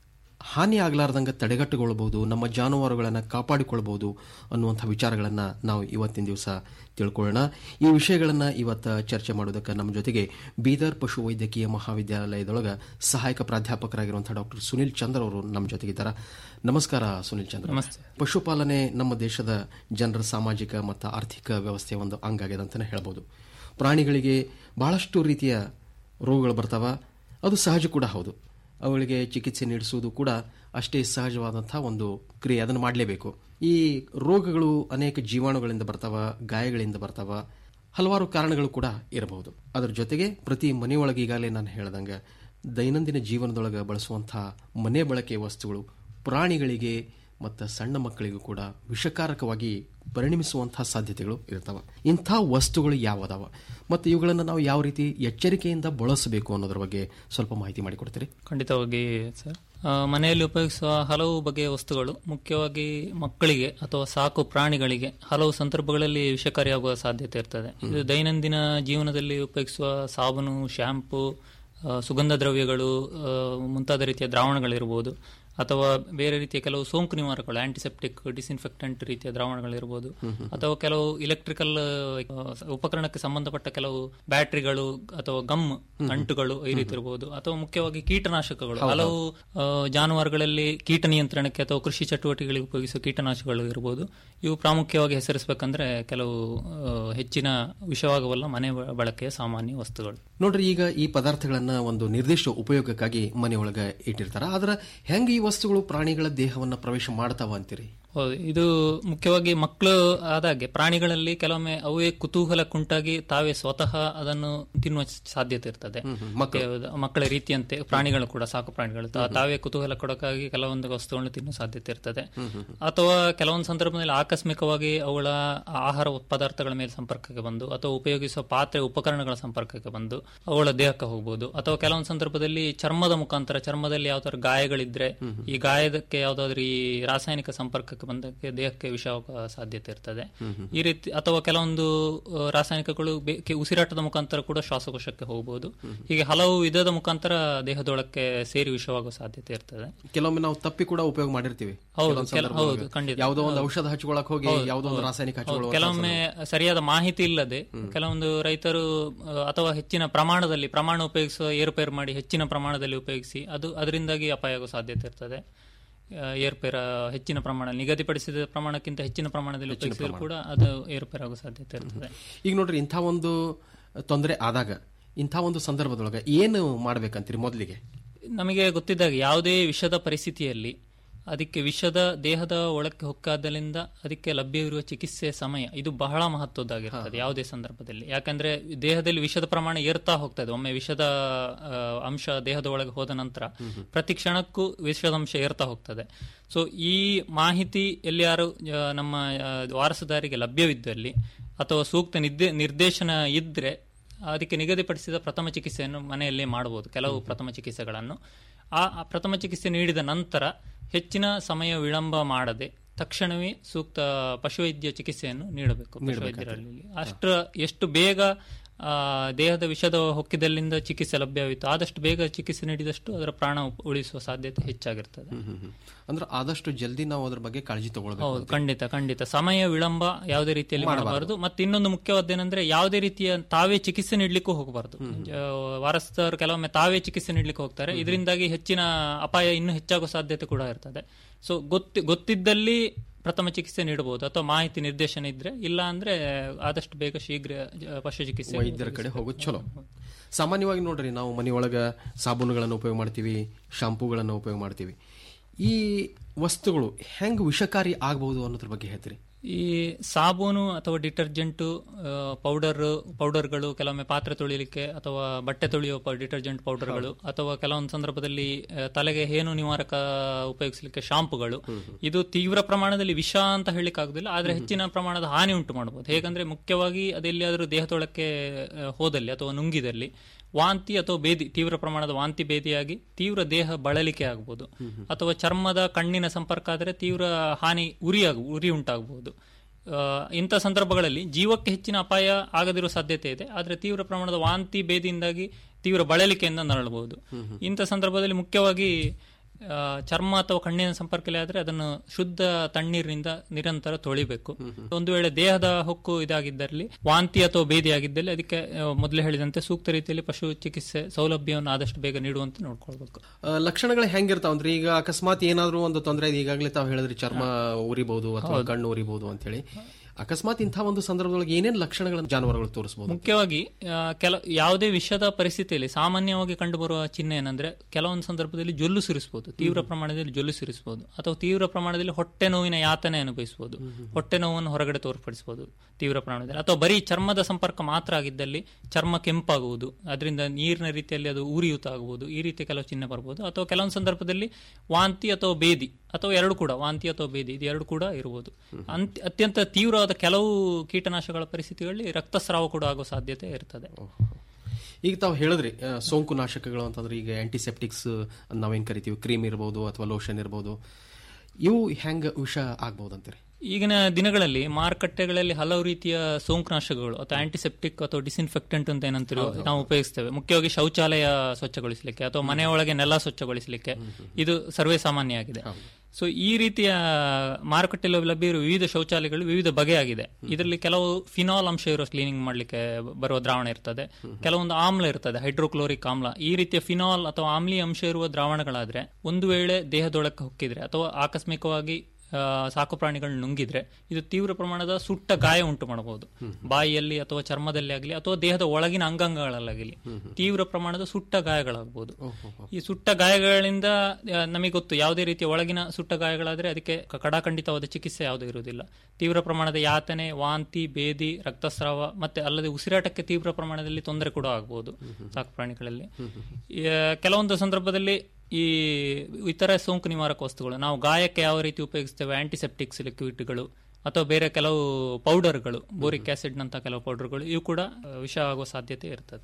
ಹಾನಿ ಆಗಲಾರ್ದಂಗೆ ತಡೆಗಟ್ಟುಕೊಳ್ಬಹುದು ನಮ್ಮ ಜಾನುವಾರುಗಳನ್ನು ಕಾಪಾಡಿಕೊಳ್ಬಹುದು ಅನ್ನುವಂಥ ವಿಚಾರಗಳನ್ನು ನಾವು ಇವತ್ತಿನ ದಿವಸ ತಿಳ್ಕೊಳ್ಳೋಣ ಈ ವಿಷಯಗಳನ್ನು ಇವತ್ತು ಚರ್ಚೆ ಮಾಡೋದಕ್ಕೆ ನಮ್ಮ ಜೊತೆಗೆ ಬೀದರ್ ಪಶು ವೈದ್ಯಕೀಯ ಮಹಾವಿದ್ಯಾಲಯದೊಳಗೆ ಸಹಾಯಕ ಪ್ರಾಧ್ಯಾಪಕರಾಗಿರುವಂಥ ಡಾಕ್ಟರ್ ಸುನಿಲ್ ಚಂದ್ರ ಅವರು ನಮ್ಮ ಜೊತೆಗಿದ್ದಾರೆ ನಮಸ್ಕಾರ ಸುನಿಲ್ ಚಂದ್ರ ನಮಸ್ತೆ. ಪಶುಪಾಲನೆ ನಮ್ಮ ದೇಶದ ಜನರ ಸಾಮಾಜಿಕ ಮತ್ತು ಆರ್ಥಿಕ ವ್ಯವಸ್ಥೆಯ ಒಂದು ಅಂಗಾಗಿದೆ ಅಂತಲೇ ಹೇಳ್ಬೋದು ಪ್ರಾಣಿಗಳಿಗೆ ಬಹಳಷ್ಟು ರೀತಿಯ ರೋಗಗಳು ಬರ್ತಾವ ಅದು ಸಹಜ ಕೂಡ ಹೌದು ಅವುಗಳಿಗೆ ಚಿಕಿತ್ಸೆ ನೀಡಿಸುವುದು ಕೂಡ ಅಷ್ಟೇ ಸಹಜವಾದಂಥ ಒಂದು ಕ್ರಿಯೆ ಅದನ್ನು ಮಾಡಲೇಬೇಕು ಈ ರೋಗಗಳು ಅನೇಕ ಜೀವಾಣುಗಳಿಂದ ಬರ್ತಾವ ಗಾಯಗಳಿಂದ ಬರ್ತಾವ ಹಲವಾರು ಕಾರಣಗಳು ಕೂಡ ಇರಬಹುದು ಅದರ ಜೊತೆಗೆ ಪ್ರತಿ ಮನೆಯೊಳಗೆ ಈಗಾಗಲೇ ನಾನು ಹೇಳ್ದಂಗೆ ದೈನಂದಿನ ಜೀವನದೊಳಗೆ ಬಳಸುವಂಥ ಮನೆ ಬಳಕೆ ವಸ್ತುಗಳು ಪ್ರಾಣಿಗಳಿಗೆ ಮತ್ತು ಸಣ್ಣ ಮಕ್ಕಳಿಗೂ ಕೂಡ ವಿಷಕಾರಕವಾಗಿ ಪರಿಣಮಿಸುವಂತಹ ಸಾಧ್ಯತೆಗಳು ಇರ್ತವೆ ಇಂಥ ವಸ್ತುಗಳು ಯಾವದಾವ ಮತ್ತು ಇವುಗಳನ್ನು ನಾವು ಯಾವ ರೀತಿ ಎಚ್ಚರಿಕೆಯಿಂದ ಬಳಸಬೇಕು ಅನ್ನೋದ್ರ ಬಗ್ಗೆ ಸ್ವಲ್ಪ ಮಾಹಿತಿ ಮಾಡಿಕೊಡ್ತೀರಿ ಖಂಡಿತವಾಗಿ ಸರ್ ಆ, ಮನೆಯಲ್ಲಿ ಉಪಯೋಗಿಸುವ ಹಲವು ಬಗೆಯ ವಸ್ತುಗಳು ಮುಖ್ಯವಾಗಿ ಮಕ್ಕಳಿಗೆ ಅಥವಾ ಸಾಕು ಪ್ರಾಣಿಗಳಿಗೆ ಹಲವು ಸಂದರ್ಭಗಳಲ್ಲಿ ವಿಷಕಾರಿಯಾಗುವ ಸಾಧ್ಯತೆ ಇರ್ತದೆ ಇದು ದೈನಂದಿನ ಜೀವನದಲ್ಲಿ ಉಪಯೋಗಿಸುವ ಸಾಬೂನು ಶ್ಯಾಂಪು ಆ, ಸುಗಂಧ ದ್ರವ್ಯಗಳು ಆ, ಮುಂತಾದ ರೀತಿಯ ದ್ರಾವಣಗಳಿರ್ಬೋದು ಅಥವಾ ಬೇರೆ ರೀತಿಯ ಕೆಲವು ಸೋಂಕು ನಿವಾರಕಗಳು ಆಂಟಿಸೆಪ್ಟಿಕ್ ಡಿಸ್ಇನ್ಫೆಕ್ಟೆಂಟ್ ರೀತಿಯ ದ್ರಾವಣಗಳಿರ್ಬೋದು ಅಥವಾ ಕೆಲವು ಇಲೆಕ್ಟ್ರಿಕಲ್ ಉಪಕರಣಕ್ಕೆ ಸಂಬಂಧಪಟ್ಟ ಕೆಲವು ಬ್ಯಾಟರಿಗಳು ಅಥವಾ ಗಮ್ ಅಂಟುಗಳು ಈ ರೀತಿ ಇರಬಹುದು ಅಥವಾ ಮುಖ್ಯವಾಗಿ ಕೀಟನಾಶಕಗಳು ಹಲವು ಆ, ಜಾನುವಾರುಗಳಲ್ಲಿ ಕೀಟ ನಿಯಂತ್ರಣಕ್ಕೆ ಅಥವಾ ಕೃಷಿ ಚಟುವಟಿಕೆಗಳಿಗೆ ಉಪಯೋಗಿಸುವ ಕೀಟನಾಶಕಗಳು ಇರಬಹುದು ಇವು ಪ್ರಾಮುಖ್ಯವಾಗಿ ಹೆಸರಿಸಬೇಕಂದ್ರೆ ಕೆಲವು ಆ, ಹೆಚ್ಚಿನ ವಿಷವಾಗಬಲ್ಲ ಮನೆ ಬ- ಬಳಕೆಯ ಸಾಮಾನ್ಯ ವಸ್ತುಗಳು ನೋಡ್ರಿ ಈಗ ಈ ಪದಾರ್ಥಗಳನ್ನ ಒಂದು ನಿರ್ದಿಷ್ಟ ಉಪಯೋಗಕ್ಕಾಗಿ ಮನೆಯೊಳಗ ಇಟ್ಟಿರ್ತಾರ ಆದ್ರ ಹೆಂಗ್ ಈ ವಸ್ತುಗಳು ಪ್ರಾಣಿಗಳ ದೇಹವನ್ನ ಪ್ರವೇಶ ಮಾಡ್ತಾವ ಅಂತೀರಿ ಹೌದು ಇದು ಮುಖ್ಯವಾಗಿ ಮಕ್ಕಳು ಆದಾಗೆ ಪ್ರಾಣಿಗಳಲ್ಲಿ ಕೆಲವೊಮ್ಮೆ ಅವೇ ಕುತೂಹಲಕ್ಕುಂಟಾಗಿ ತಾವೇ ಸ್ವತಃ ಅದನ್ನು ತಿನ್ನುವ ಸಾಧ್ಯತೆ ಇರ್ತದೆ ಮತ್ತೆ ಮಕ್ಕಳ ರೀತಿಯಂತೆ ಪ್ರಾಣಿಗಳು ಕೂಡ ಸಾಕು ಪ್ರಾಣಿಗಳು ತಾ- ತಾವೇ ಕುತೂಹಲ ಕೊಡಕ್ಕಾಗಿ ಕೆಲವೊಂದು ವಸ್ತುಗಳನ್ನು ತಿನ್ನುವ ಸಾಧ್ಯತೆ ಇರ್ತದೆ ಅಥವಾ ಕೆಲವೊಂದು ಸಂದರ್ಭದಲ್ಲಿ ಆಕಸ್ಮಿಕವಾಗಿ ಅವುಗಳ ಆಹಾರ ಪದಾರ್ಥಗಳ ಮೇಲೆ ಸಂಪರ್ಕಕ್ಕೆ ಬಂದು ಅಥವಾ ಉಪಯೋಗಿಸುವ ಪಾತ್ರೆ ಉಪಕರಣಗಳ ಸಂಪರ್ಕಕ್ಕೆ ಬಂದು ಅವುಗಳ ದೇಹಕ್ಕೆ ಹೋಗಬಹುದು ಅಥವಾ ಕೆಲವೊಂದು ಸಂದರ್ಭದಲ್ಲಿ ಚರ್ಮದ ಮುಖಾಂತರ ಚರ್ಮದಲ್ಲಿ ಯಾವ್ದಾದ್ರು ಗಾಯಗಳಿದ್ರೆ ಈ ಗಾಯದಕ್ಕೆ ಯಾವ್ದಾದ್ರು ಈ ರಾಸಾಯನಿಕ ಸಂಪರ್ಕಕ್ಕೆ ಬಂದಕ್ಕೆ ದೇಹಕ್ಕೆ ವಿಷವಾಗುವ ಸಾಧ್ಯತೆ ಇರ್ತದೆ ಈ ರೀತಿ ಅಥವಾ ಕೆಲವೊಂದು ಆ, ರಾಸಾಯನಿಕಗಳು ಬೆ- ಕೆ- ಉಸಿರಾಟದ ಮುಖಾಂತರ ಕೂಡ ಶ್ವಾಸಕೋಶಕ್ಕೆ ಹೋಗಬಹುದು ಹೀಗೆ ಹಲವು ವಿಧದ ಮುಖಾಂತರ ದೇಹದೊಳಕ್ಕೆ ಸೇರಿ ವಿಷವಾಗುವ ಸಾಧ್ಯತೆ ಇರ್ತದೆ ಕೆಲವೊಮ್ಮೆ ನಾವು ತಪ್ಪಿ ಕೂಡ ಉಪಯೋಗ ಮಾಡಿರ್ತೀವಿ ಹೌದು ಕೆಲವೊಂದ್ ಕೆಲ- ಸಂದರ್ಭದೊಳಗ. ಹೌದು ಖಂಡಿತ ಯಾವುದೋ ಒಂದು ಹೌದು. ಔಷಧ ಹಚ್ಕೊಳಕ್ ಹೋಗಿ ಹೌದು, ಯಾವುದೋ ಒಂದು ಹೌದು. ರಾಸಾಯನಿಕ ಹೌದು, ಹಚ್ಕೊಳ್ಳುವ ಕೆಲವೊಮ್ಮೆ ಸರಿಯಾದ ಮಾಹಿತಿ ಇಲ್ಲದೆ ಕೆಲವೊಂದು ರೈತರು ಆ, ಅಥವಾ ಹೆಚ್ಚಿನ ಪ್ರಮಾಣದಲ್ಲಿ ಪ್ರಮಾಣ ಉಪಯೋಗಿಸುವ ಏರುಪೇರು ಮಾಡಿ ಹೆಚ್ಚಿನ ಪ್ರಮಾಣದಲ್ಲಿ ಉಪಯೋಗಿಸಿ ಅದು ಅದರಿಂದಾಗಿ ಅಪಾಯ ಆಗುವ ಸಾಧ್ಯತೆ ಇರ್ತದೆ ಆ, ಏರುಪೇರ ಹೆಚ್ಚಿನ ಪ್ರಮಾಣ ನಿಗದಿಪಡಿಸಿದ ಪ್ರಮಾಣಕ್ಕಿಂತ ಹೆಚ್ಚಿನ ಪ್ರಮಾಣದಲ್ಲಿ ಹೆಚ್ಚಿನ ಉಪಯೋಗಿಸಿದ್ರು ಪ್ರಮಾಣ. ಕೂಡ ಅದು ಏರುಪೇರು ಆಗುವ ಸಾಧ್ಯತೆ ಇರ್ತದೆ ಈಗ ನೋಡ್ರಿ ಇಂಥ ಒಂದು ತೊಂದರೆ ಆದಾಗ ಇಂಥ ಒಂದು ಸಂದರ್ಭದೊಳಗ ಏನು ಮಾಡ್ಬೇಕಂತೀರಿ ಮೊದಲಿಗೆ ನಮಗೆ ಗೊತ್ತಿದ್ದಾಗ ಯಾವುದೇ ವಿಷದ ಪರಿಸ್ಥಿತಿಯಲ್ಲಿ ಅದಕ್ಕೆ ವಿಷದ ದೇಹದ ಒಳಕ್ಕೆ ಹೊಕ್ಕಾದಲಿಂದ ಅದಕ್ಕೆ ಲಭ್ಯವಿರುವ ಚಿಕಿತ್ಸೆ ಸಮಯ ಇದು ಬಹಳ ಮಹತ್ವದ್ದಾಗಿರ್ತದೆ ಯಾವುದೇ ಸಂದರ್ಭದಲ್ಲಿ ಯಾಕಂದ್ರೆ ದೇಹದಲ್ಲಿ ವಿಷದ ಪ್ರಮಾಣ ಏರ್ತಾ ಹೋಗ್ತದೆ ಒಮ್ಮೆ ವಿಷದ ಆ, ಅಂಶ ದೇಹದ ಒಳಗೆ ಹೋದ ನಂತರ ಪ್ರತಿ ಕ್ಷಣಕ್ಕೂ ವಿಷದ ಅಂಶ ಏರ್ತಾ ಹೋಗ್ತದೆ ಸೊ ಈ ಮಾಹಿತಿ ಎಲ್ಲಿಯಾರು ಆ, ನಮ್ಮ ಆ, ವಾರಸುದಾರಿಗೆ ಲಭ್ಯವಿದ್ದಲ್ಲಿ ಅಥವಾ ಸೂಕ್ತ ನಿದ್ದೆ ನಿರ್ದೇಶನ ಇದ್ರೆ ಅದಕ್ಕೆ ನಿಗದಿಪಡಿಸಿದ ಪ್ರಥಮ ಚಿಕಿತ್ಸೆಯನ್ನು ಮನೆಯಲ್ಲೇ ಮಾಡಬಹುದು ಕೆಲವು ಪ್ರಥಮ ಚಿಕಿತ್ಸೆಗಳನ್ನು ಆ ಆ ಪ್ರಥಮ ಚಿಕಿತ್ಸೆ ನೀಡಿದ ನಂತರ ಹೆಚ್ಚಿನ ಸಮಯ ವಿಳಂಬ ಮಾಡದೆ ತಕ್ಷಣವೇ ಸೂಕ್ತ ಪಶುವೈದ್ಯ ಚಿಕಿತ್ಸೆಯನ್ನು ನೀಡಬೇಕು ಪಶುವೈದ್ಯರಲ್ಲಿ ಅಷ್ಟರ ಎಷ್ಟು ಬೇಗ ಆ, ದೇಹದ ವಿಷದ ಹೊಕ್ಕಿದಲ್ಲಿಂದ ಚಿಕಿತ್ಸೆ ಲಭ್ಯವಿತ್ತು ಆದಷ್ಟು ಬೇಗ ಚಿಕಿತ್ಸೆ ನೀಡಿದಷ್ಟು ಅದರ ಪ್ರಾಣ ಉಪ್- ಉಳಿಸುವ ಸಾಧ್ಯತೆ ಹೆಚ್ಚಾಗಿರ್ತದೆ ಅಂದ್ರೆ ಆದಷ್ಟು ಜಲ್ದಿ ನಾವು ಅದ್ರ ಬಗ್ಗೆ ಕಾಳಜಿ ತಗೊಳ್ಬೇಕು ಹೌದು ಖಂಡಿತ ಖಂಡಿತ ಸಮಯ ವಿಳಂಬ ಯಾವುದೇ ರೀತಿಯಲ್ಲಿ ಮಾಡಬಾರ್ದು. ಮಾಡಬಾರದು ಮತ್ತೆ ಇನ್ನೊಂದು ಮುಖ್ಯವಾದ್ದೇನೆಂದ್ರೆ ಯಾವುದೇ ರೀತಿಯ ತಾವೇ ಚಿಕಿತ್ಸೆ ನೀಡಲಿಕ್ಕೂ ಹೋಗಬಾರದು ವಾರಸ್ಥರು ಕೆಲವೊಮ್ಮೆ ತಾವೇ ಚಿಕಿತ್ಸೆ ನೀಡಲಿಕ್ಕೆ ಹೋಗ್ತಾರೆ ಇದರಿಂದಾಗಿ ಹೆಚ್ಚಿನ ಅಪಾಯ ಇನ್ನೂ ಹೆಚ್ಚಾಗುವ ಸಾಧ್ಯತೆ ಕೂಡ ಇರ್ತದೆ ಸೊ ಗೊತ್ತಿ ಗೊತ್ತಿದ್ದಲ್ಲಿ ಪ್ರಥಮ ಚಿಕಿತ್ಸೆ ನೀಡಬಹುದು ಅಥವಾ ಮಾಹಿತಿ ನಿರ್ದೇಶನ ಇದ್ರೆ ಇಲ್ಲ ಅಂದ್ರೆ ಆದಷ್ಟು ಬೇಗ ಶೀಘ್ರ ಜ- ಪಶು ಚಿಕಿತ್ಸೆ ವೈದ್ಯರ ಕಡೆ ಹೋಗೋದು ಚಲೋ ಸಾಮಾನ್ಯವಾಗಿ ನೋಡ್ರಿ ನಾವು ಮನೆಯೊಳಗ ಸಾಬೂನುಗಳನ್ನು ಉಪಯೋಗ ಮಾಡ್ತೀವಿ ಶಾಂಪೂಗಳನ್ನು ಉಪಯೋಗ ಮಾಡ್ತೀವಿ ಈ ವಸ್ತುಗಳು ಹೆಂಗ್ ವಿಷಕಾರಿ ಆಗಬಹುದು ಅನ್ನೋದ್ರ ಬಗ್ಗೆ ಹೇಳ್ತೀರಿ ಈ ಸಾಬೂನು ಅಥವಾ ಡಿಟರ್ಜೆಂಟು ಪೌಡರ್ ಪೌಡರ್ಗಳು ಕೆಲವೊಮ್ಮೆ ಪಾತ್ರೆ ತೊಳಿಲಿಕ್ಕೆ ಅಥವಾ ಬಟ್ಟೆ ತೊಳೆಯುವ ಡಿಟರ್ಜೆಂಟ್ ಪೌಡರ್ಗಳು ಅಥವಾ ಕೆಲವೊಂದು ಸಂದರ್ಭದಲ್ಲಿ ಆ, ತಲೆಗೆ ಹೇನು ನಿವಾರಕ ಉಪಯೋಗಿಸಲಿಕ್ಕೆ ಶಾಂಪುಗಳು ಇದು ತೀವ್ರ ಪ್ರಮಾಣದಲ್ಲಿ ವಿಷ ಅಂತ ಹೇಳಲಿಕ್ಕೆ ಆಗುದಿಲ್ಲ ಆದ್ರೆ ಹೆಚ್ಚಿನ ಪ್ರಮಾಣದ ಹಾನಿ ಉಂಟು ಮಾಡಬಹುದು ಹೇಗಂದ್ರೆ ಮುಖ್ಯವಾಗಿ ಅದೆಲ್ಲಿಯಾದರೂ ದೇಹದೊಳಕ್ಕೆ ಆ, ಹೋದಲ್ಲಿ ಅಥವಾ ನುಂಗಿದಲ್ಲಿ ವಾಂತಿ ಅಥವಾ ಬೇದಿ ತೀವ್ರ ಪ್ರಮಾಣದ ವಾಂತಿ ಬೇದಿಯಾಗಿ ತೀವ್ರ ದೇಹ ಬಳಲಿಕೆ ಆಗಬಹುದು ಅಥವಾ ಚರ್ಮದ ಕಣ್ಣಿನ ಸಂಪರ್ಕ ಆದರೆ ತೀವ್ರ ಹಾನಿ ಉರಿಯಾಗ ಉರಿ ಉಂಟಾಗಬಹುದು ಆ, ಇಂಥ ಸಂದರ್ಭಗಳಲ್ಲಿ ಜೀವಕ್ಕೆ ಹೆಚ್ಚಿನ ಅಪಾಯ ಆಗದಿರುವ ಸಾಧ್ಯತೆ ಇದೆ ಆದರೆ ತೀವ್ರ ಪ್ರಮಾಣದ ವಾಂತಿ ಬೇದಿಯಿಂದಾಗಿ ತೀವ್ರ ಬಳಲಿಕೆಯಿಂದ ನರಳಬಹುದು ಇಂಥ ಸಂದರ್ಭದಲ್ಲಿ ಮುಖ್ಯವಾಗಿ ಆ, ಚರ್ಮ ಅಥವಾ ಕಣ್ಣಿನ ಸಂಪರ್ಕದಲ್ಲಿ ಆದರೆ ಅದನ್ನು ಶುದ್ಧ ತಣ್ಣೀರಿನಿಂದ ನಿರಂತರ ತೊಳಿಬೇಕು ಒಂದು ವೇಳೆ ದೇಹದ ಹೊಕ್ಕು ಇದಾಗಿದ್ದಲ್ಲಿ ವಾಂತಿ ಅಥವಾ ಬೇದಿ ಆಗಿದ್ದಲ್ಲಿ ಅದಕ್ಕೆ ಆ, ಮೊದಲೇ ಹೇಳಿದಂತೆ ಸೂಕ್ತ ರೀತಿಯಲ್ಲಿ ಪಶು ಚಿಕಿತ್ಸೆ ಸೌಲಭ್ಯವನ್ನು ಆದಷ್ಟು ಬೇಗ ನೀಡುವಂತೆ ನೋಡ್ಕೊಳ್ಬೇಕು ಆ, ಲಕ್ಷಣಗಳು ಹೆಂಗಿರ್ತಾವ ಅಂದ್ರೆ ಈಗ ಅಕಸ್ಮಾತ್ ಏನಾದ್ರೂ ಒಂದು ತೊಂದರೆ ಇದೆ ಈಗಾಗಲೇ ತಾವು ಹೇಳಿದ್ರಿ ಚರ್ಮ ಉರಿಬಹುದು ಅಥವಾ ಹೌದು. ಕಣ್ಣು ಉರಿಬಹುದು ಅಂತ ಹೇಳಿ ಅಕಸ್ಮಾತ್ ಇಂಥ ಒಂದು ಸಂದರ್ಭದೊಳಗೆ ಏನೇನು ಲಕ್ಷಣಗಳನ್ನು ಜಾನುವಾರುಗಳು ತೋರಿಸಬಹುದು ಮುಖ್ಯವಾಗಿ ಆ, ಕೆಲ ಯಾವುದೇ ವಿಷದ ಪರಿಸ್ಥಿತಿಯಲ್ಲಿ ಸಾಮಾನ್ಯವಾಗಿ ಕಂಡುಬರುವ ಚಿಹ್ನೆ ಏನಂದ್ರೆ ಕೆಲವೊಂದು ಸಂದರ್ಭದಲ್ಲಿ ಜೊಲ್ಲು ಸುರಿಸಬಹುದು ತೀವ್ರ ಪ್ರಮಾಣದಲ್ಲಿ ಜೊಲ್ಲು ಸುರಿಸಬಹುದು ಅಥವಾ ತೀವ್ರ ಪ್ರಮಾಣದಲ್ಲಿ ಹೊಟ್ಟೆ ನೋವಿನ ಯಾತನೆ ಅನುಭವಿಸಬಹುದು ಹೊಟ್ಟೆ ನೋವನ್ನು ಹೊರಗಡೆ ತೋರ್ಪಡಿಸಬಹುದು ತೀವ್ರ ಪ್ರಮಾಣದಲ್ಲಿ ಅಥವಾ ಬರೀ ಚರ್ಮದ ಸಂಪರ್ಕ ಮಾತ್ರ ಆಗಿದ್ದಲ್ಲಿ ಚರ್ಮ ಕೆಂಪಾಗುವುದು ಅದರಿಂದ ನೀರಿನ ರೀತಿಯಲ್ಲಿ ಅದು ಉರಿಯೂತ ಆಗಬಹುದು ಈ ರೀತಿ ಕೆಲವು ಚಿಹ್ನೆ ಬರಬಹುದು ಅಥವಾ ಕೆಲವೊಂದು ಸಂದರ್ಭದಲ್ಲಿ ವಾಂತಿ ಅಥವಾ ಬೇದಿ ಅಥವಾ ಎರಡು ಕೂಡ ವಾಂತಿ ಅಥವಾ ಬೇದಿ ಇದು ಎರಡು ಕೂಡ ಇರಬಹುದು ಅಂತ್- ಅತ್ಯಂತ ತೀವ್ರವಾದ ಕೆಲವು ಕೀಟನಾಶಕಗಳ ಪರಿಸ್ಥಿತಿಗಳಲ್ಲಿ ರಕ್ತಸ್ರಾವ ಕೂಡ ಆಗುವ ಸಾಧ್ಯತೆ ಇರ್ತದೆ ಈಗ ತಾವು ಹೇಳಿದ್ರಿ ಆ, ಸೋಂಕು ನಾಶಕಗಳು ಅಂತಂದ್ರೆ ಈಗ ಆಂಟಿಸೆಪ್ಟಿಕ್ಸ್ ನಾವೇನ್ ಕರಿತೀವಿ ಕ್ರೀಮ್ ಇರಬಹುದು ಅಥವಾ ಲೋಷನ್ ಇರಬಹುದು ಇವು ಹೆಂಗ ವಿಷ ಆಗ್ಬಹುದಂತೀರಿ ಈಗಿನ ದಿನಗಳಲ್ಲಿ ಮಾರುಕಟ್ಟೆಗಳಲ್ಲಿ ಹಲವು ರೀತಿಯ ಸೋಂಕುನಾಶಕಗಳು ಅಥವಾ ಆಂಟಿಸೆಪ್ಟಿಕ್ ಅಥವಾ ಡಿಸ್ಇನ್ಫೆಕ್ಟೆಂಟ್ ಅಂತ ಏನಂತೀರೋ ನಾವು ಉಪಯೋಗಿಸ್ತೇವೆ ಮುಖ್ಯವಾಗಿ ಶೌಚಾಲಯ ಸ್ವಚ್ಛಗೊಳಿಸಲಿಕ್ಕೆ ಅಥವಾ ಮನೆಯೊಳಗೆ ನೆಲ ಸ್ವಚ್ಛಗೊಳಿಸಲಿಕ್ಕೆ ಇದು ಸರ್ವೇ ಸಾಮಾನ್ಯ ಆಗಿದೆ ಸೊ ಈ ರೀತಿಯ ಮಾರುಕಟ್ಟೆಯಲ್ಲಿ ಲಭ್ಯ ವಿವಿಧ ಶೌಚಾಲಯಗಳು ವಿವಿಧ ಬಗೆಯಾಗಿದೆ ಇದರಲ್ಲಿ ಕೆಲವು ಫಿನಾಲ್ ಅಂಶ ಇರೋ ಕ್ಲೀನಿಂಗ್ ಮಾಡಲಿಕ್ಕೆ ಬರುವ ದ್ರಾವಣ ಇರ್ತದೆ ಕೆಲವೊಂದು ಆಮ್ಲ ಇರ್ತದೆ ಹೈಡ್ರೋಕ್ಲೋರಿಕ್ ಆಮ್ಲ ಈ ರೀತಿಯ ಫಿನಾಲ್ ಅಥವಾ ಆಮ್ಲೀಯ ಅಂಶ ಇರುವ ದ್ರಾವಣಗಳಾದ್ರೆ ಒಂದು ವೇಳೆ ದೇಹದೊಳಕ್ಕೆ ಹೊಕ್ಕಿದ್ರೆ ಅಥವಾ ಆಕಸ್ಮಿಕವಾಗಿ ಆ, ಸಾಕು ಪ್ರಾಣಿಗಳು ನುಂಗಿದ್ರೆ ಇದು ತೀವ್ರ ಪ್ರಮಾಣದ ಸುಟ್ಟ ಗಾಯ ಉಂಟು ಮಾಡಬಹುದು ಬಾಯಿಯಲ್ಲಿ ಅಥವಾ ಚರ್ಮದಲ್ಲಿ ಆಗಲಿ ಅಥವಾ ದೇಹದ ಒಳಗಿನ ಅಂಗಾಂಗಗಳಲ್ಲಾಗಲಿ ತೀವ್ರ ಪ್ರಮಾಣದ ಸುಟ್ಟ ಗಾಯಗಳಾಗಬಹುದು ಈ ಸುಟ್ಟ ಗಾಯಗಳಿಂದ ಆ, ನಮಗೆ ಗೊತ್ತು ಯಾವುದೇ ರೀತಿಯ ಒಳಗಿನ ಸುಟ್ಟ ಗಾಯಗಳಾದ್ರೆ ಅದಕ್ಕೆ ಕ- ಕಡಾಖಂಡಿತವಾದ ಚಿಕಿತ್ಸೆ ಯಾವುದೂ ಇರುವುದಿಲ್ಲ ತೀವ್ರ ಪ್ರಮಾಣದ ಯಾತನೆ ವಾಂತಿ ಬೇದಿ ರಕ್ತಸ್ರಾವ ಮತ್ತೆ ಅಲ್ಲದೆ ಉಸಿರಾಟಕ್ಕೆ ತೀವ್ರ ಪ್ರಮಾಣದಲ್ಲಿ ತೊಂದರೆ ಕೂಡ ಆಗಬಹುದು ಸಾಕು ಪ್ರಾಣಿಗಳಲ್ಲಿ ಈ, ಆ, ಕೆಲವೊಂದು ಸಂದರ್ಭದಲ್ಲಿ ಈ ಇತರ ಸೋಂಕು ನಿವಾರಕ ವಸ್ತುಗಳು ನಾವು ಗಾಯಕ್ಕೆ ಯಾವ ರೀತಿ ಉಪಯೋಗಿಸ್ತೇವೆ ಆಂಟಿಸೆಪ್ಟಿಕ್ಸ್ ಲಿಕ್ವಿಡ್ಗಳು ಅಥವಾ ಬೇರೆ ಕೆಲವು ಪೌಡರ್ಗಳು ಬೋರಿಕ್ ಆಸಿಡ್ ನಂತ ಕೆಲವು ಪೌಡರ್ಗಳು ಇವು ಕೂಡ ಆ, ವಿಷ ಆಗುವ ಸಾಧ್ಯತೆ ಇರ್ತದೆ